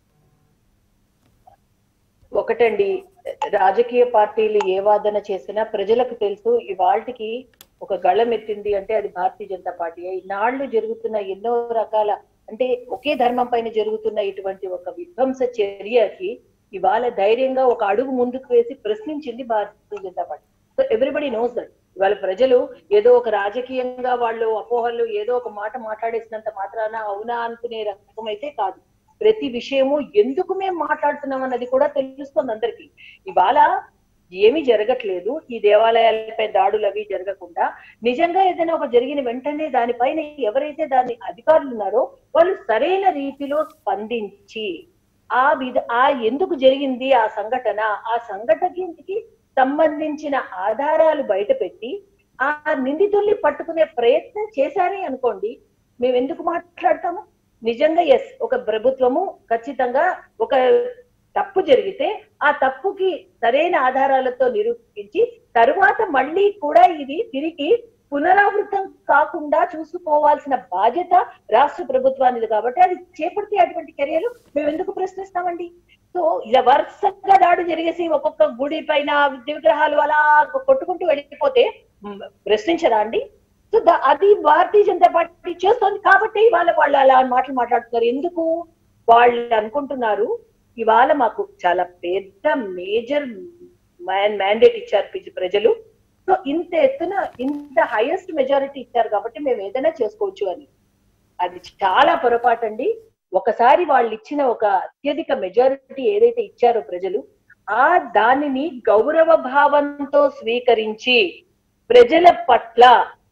ఒకటండి రాజకీయ పార్టీలు ఏ వాదన చేసినా ప్రజలకు తెలుసు ఇవాళకి ఒక గళం ఎత్తింది అంటే అది భారతీయ జనతా పార్టీ ఇన్నాళ్లు జరుగుతున్న ఎన్నో రకాల అంటే ఒకే ధర్మం పైన జరుగుతున్న ఇటువంటి ఒక విధ్వంస చర్యకి ఇవాళ ధైర్యంగా ఒక అడుగు ముందుకు వేసి ప్రశ్నించింది Bharatiya Janata party so everybody knows that ఇవాళ ప్రజలు ఏదో ఒక రాజకీయంగా వాళ్ళు అపోహలు ఏదో ఒక మాట మాట్లాడేసినంత మాత్రాన అవునా అనుకునే రకం అయితే కాదు ప్రతి విషయము ఎందుకు మేము మాట్లాడుతున్నాం అన్నది కూడా తెలుస్తుంది అందరికి ఇవాళ ఏమీ జరగట్లేదు ఈ దేవాలయాలపై దాడులు అవి జరగకుండా నిజంగా ఏదైనా ఒక జరిగిన వెంటనే దానిపైన ఎవరైతే దాని అధికారులు ఉన్నారో వాళ్ళు సరైన రీతిలో స్పందించి ఆ విధ ఆ ఎందుకు జరిగింది ఆ సంఘటన ఆ సంఘటనకి సంబంధించిన ఆధారాలు బయటపెట్టి ఆ నిందితుల్ని పట్టుకునే ప్రయత్నం చేశారే అనుకోండి మేము ఎందుకు మాట్లాడతాము నిజంగా ఎస్ ఒక ప్రభుత్వము ఖచ్చితంగా ఒక తప్పు జరిగితే ఆ తప్పుకి సరైన ఆధారాలతో నిరూపించి తరువాత మళ్ళీ కూడా ఇది తిరిగి పునరావృతం కాకుండా చూసుకోవాల్సిన బాధ్యత రాష్ట్ర ప్రభుత్వానిది కాబట్టి అది చేపడితే అటువంటి చర్యలు మేము ఎందుకు ప్రశ్నిస్తామండి సో ఇలా వరుసగా దాడి జరిగేసి ఒక్కొక్క గుడి పైన విగ్రహాలు అలా కొట్టుకుంటూ వెళ్ళిపోతే మ్, ప్రశ్నించరా అండి సో ద- అది భారతీయ జనతా పార్టీ చేస్తోంది కాబట్టి ఇవాళ వాళ్ళు అలా మాటలు మాట్లాడుతున్నారు ఎందుకు వాళ్ళు అనుకుంటున్నారు ఇవాళ మాకు చాలా పెద్ద మేజర్ మ్యాండేట్ ఇచ్చారు పిజ- ప్రజలు సో ఇంత ఎత్తున ఇంత హైయెస్ట్ మెజారిటీ ఇచ్చారు కాబట్టి మేము ఏదైనా చేసుకోవచ్చు అని అది చాలా పొరపాటు అండి ఒకసారి వాళ్ళు ఇచ్చిన ఒక అత్యధిక మెజారిటీ ఏదైతే ఇచ్చారో ప్రజలు ఆ దానిని గౌరవ భావంతో స్వీకరించి ప్రజల పట్ల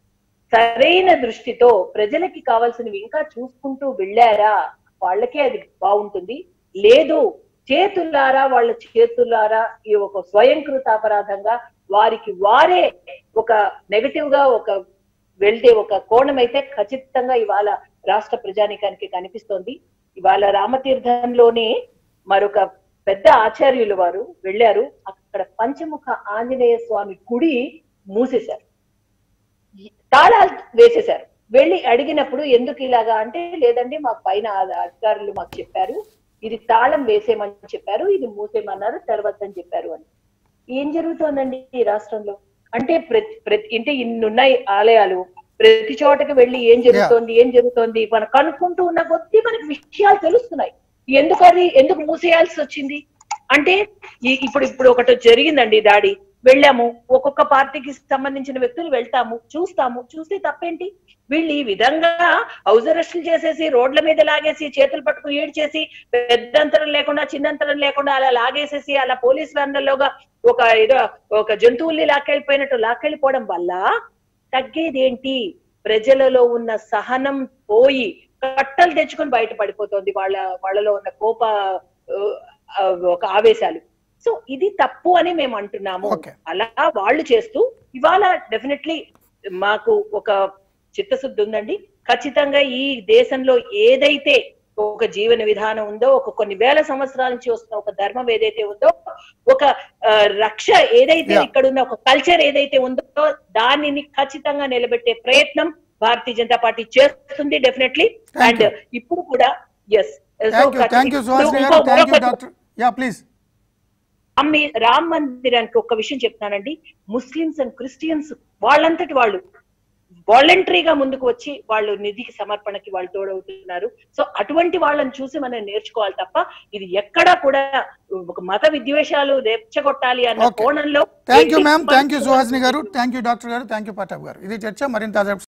సరైన దృష్టితో ప్రజలకి కావాల్సినవి ఇంకా చూసుకుంటూ వెళ్ళారా వాళ్ళకే అది బాగుంటుంది లేదు చేతులారా వాళ్ళ చేతులారా ఈ ఒక స్వయంకృత అపరాధంగా వారికి వారే ఒక నెగటివ్ గా ఒక వెళ్తే ఒక కోణం అయితే ఖచ్చితంగా ఇవాళ రాష్ట్ర ప్రజానికానికి కనిపిస్తోంది ఇవాళ రామతీర్థంలోనే మరొక పెద్ద ఆచార్యులు వారు వెళ్ళారు అక్కడ పంచముఖ ఆంజనేయ స్వామి గుడి మూసేశారు తాళాలు వేసేశారు వెళ్ళి అడిగినప్పుడు ఎందుకు ఇలాగా అంటే లేదండి మాకు పైన ఆ- అధికారులు మాకు చెప్పారు ఇది తాళం వేసేయమని చెప్పారు ఇది మూసేయమన్నారు తర్వాత అని చెప్పారు అని ఏం జరుగుతోందండి ఈ రాష్ట్రంలో అంటే ప్రతి ప్రతి అంటే ఇన్ని ఉన్నాయి ఆలయాలు ప్రతి చోటకి వెళ్ళి ఏం జరుగుతోంది ఏం జరుగుతోంది మనం కనుక్కుంటూ ఉన్న కొద్దీ మనకి విషయాలు తెలుస్తున్నాయి ఎందుకు అది ఎందుకు మూసేయాల్సి వచ్చింది అంటే ఈ- ఇప్పుడు ఇప్పుడు ఒకటి జరిగిందండి దాడి వెళ్ళాము ఒక్కొక్క పార్టీకి సంబంధించిన వ్యక్తులు వెళ్తాము చూస్తాము చూస్తే తప్పేంటి వీళ్ళు ఈ విధంగా హౌస్ అరెస్టులు చేసేసి రోడ్ల మీద లాగేసి చేతులు పట్టుకు ఏడ్చేసి పెద్దంతరం లేకుండా చిన్నంతరం లేకుండా అలా లాగేసేసి అలా పోలీస్ వ్యాన్లలోగా ఒక ఏదో ఒక జంతువుల్ని లాక్కెళ్ళిపోయినట్టు లాక్కెళ్ళిపోవడం వల్ల తగ్గేదేంటి ప్రజలలో ఉన్న సహనం పోయి కట్టలు తెచ్చుకొని బయట పడిపోతుంది వాళ్ళ వాళ్ళలో ఉన్న కోప ఆ, ఒక ఆవేశాలు సో ఇది తప్పు అని మేము అంటున్నాము Okay. అలా వాళ్ళు చేస్తూ ఇవాళ డెఫినెట్లీ మాకు ఒక చిత్తశుద్ధి ఉందండి ఖచ్చితంగా ఈ దేశంలో ఏదైతే ఒక జీవన విధానం ఉందో ఒక కొన్ని వేల సంవత్సరాల నుంచి వస్తున్న ఒక ధర్మం ఏదైతే ఉందో ఒక ఆ, రక్ష ఏదైతే Yeah. ఇక్కడ ఉన్న ఒక కల్చర్ ఏదైతే ఉందో దానిని ఖచ్చితంగా నిలబెట్టే ప్రయత్నం భారతీయ జనతా పార్టీ చేస్తుంది డెఫినెట్లీ Thank అండ్ you. ఇప్పుడు కూడా yes thank you thank you Suhasini గారు thank you doctor yeah please Ram మందిరానికి ఒక విషయం చెప్తానండి ముస్లిమ్స్ అండ్ క్రిస్టియన్స్ వాళ్ళంతటి వాళ్ళు వాలంటరీగా ముందుకు వచ్చి వాళ్ళు నిధికి సమర్పణకి వాళ్ళు తోడవుతున్నారు సో అటువంటి వాళ్ళని చూసి మనం నేర్చుకోవాలి తప్ప ఇది ఎక్కడా కూడా ఒక మత విద్వేషాలు రెచ్చగొట్టాలి అన్న Okay. కోణంలో thank you ma'am thank you Suhasini గారు థ్యాంక్ యూ డాక్టర్ గారు థ్యాంక్ యూ పటాబ్ గారు ఇది చర్చ మరింత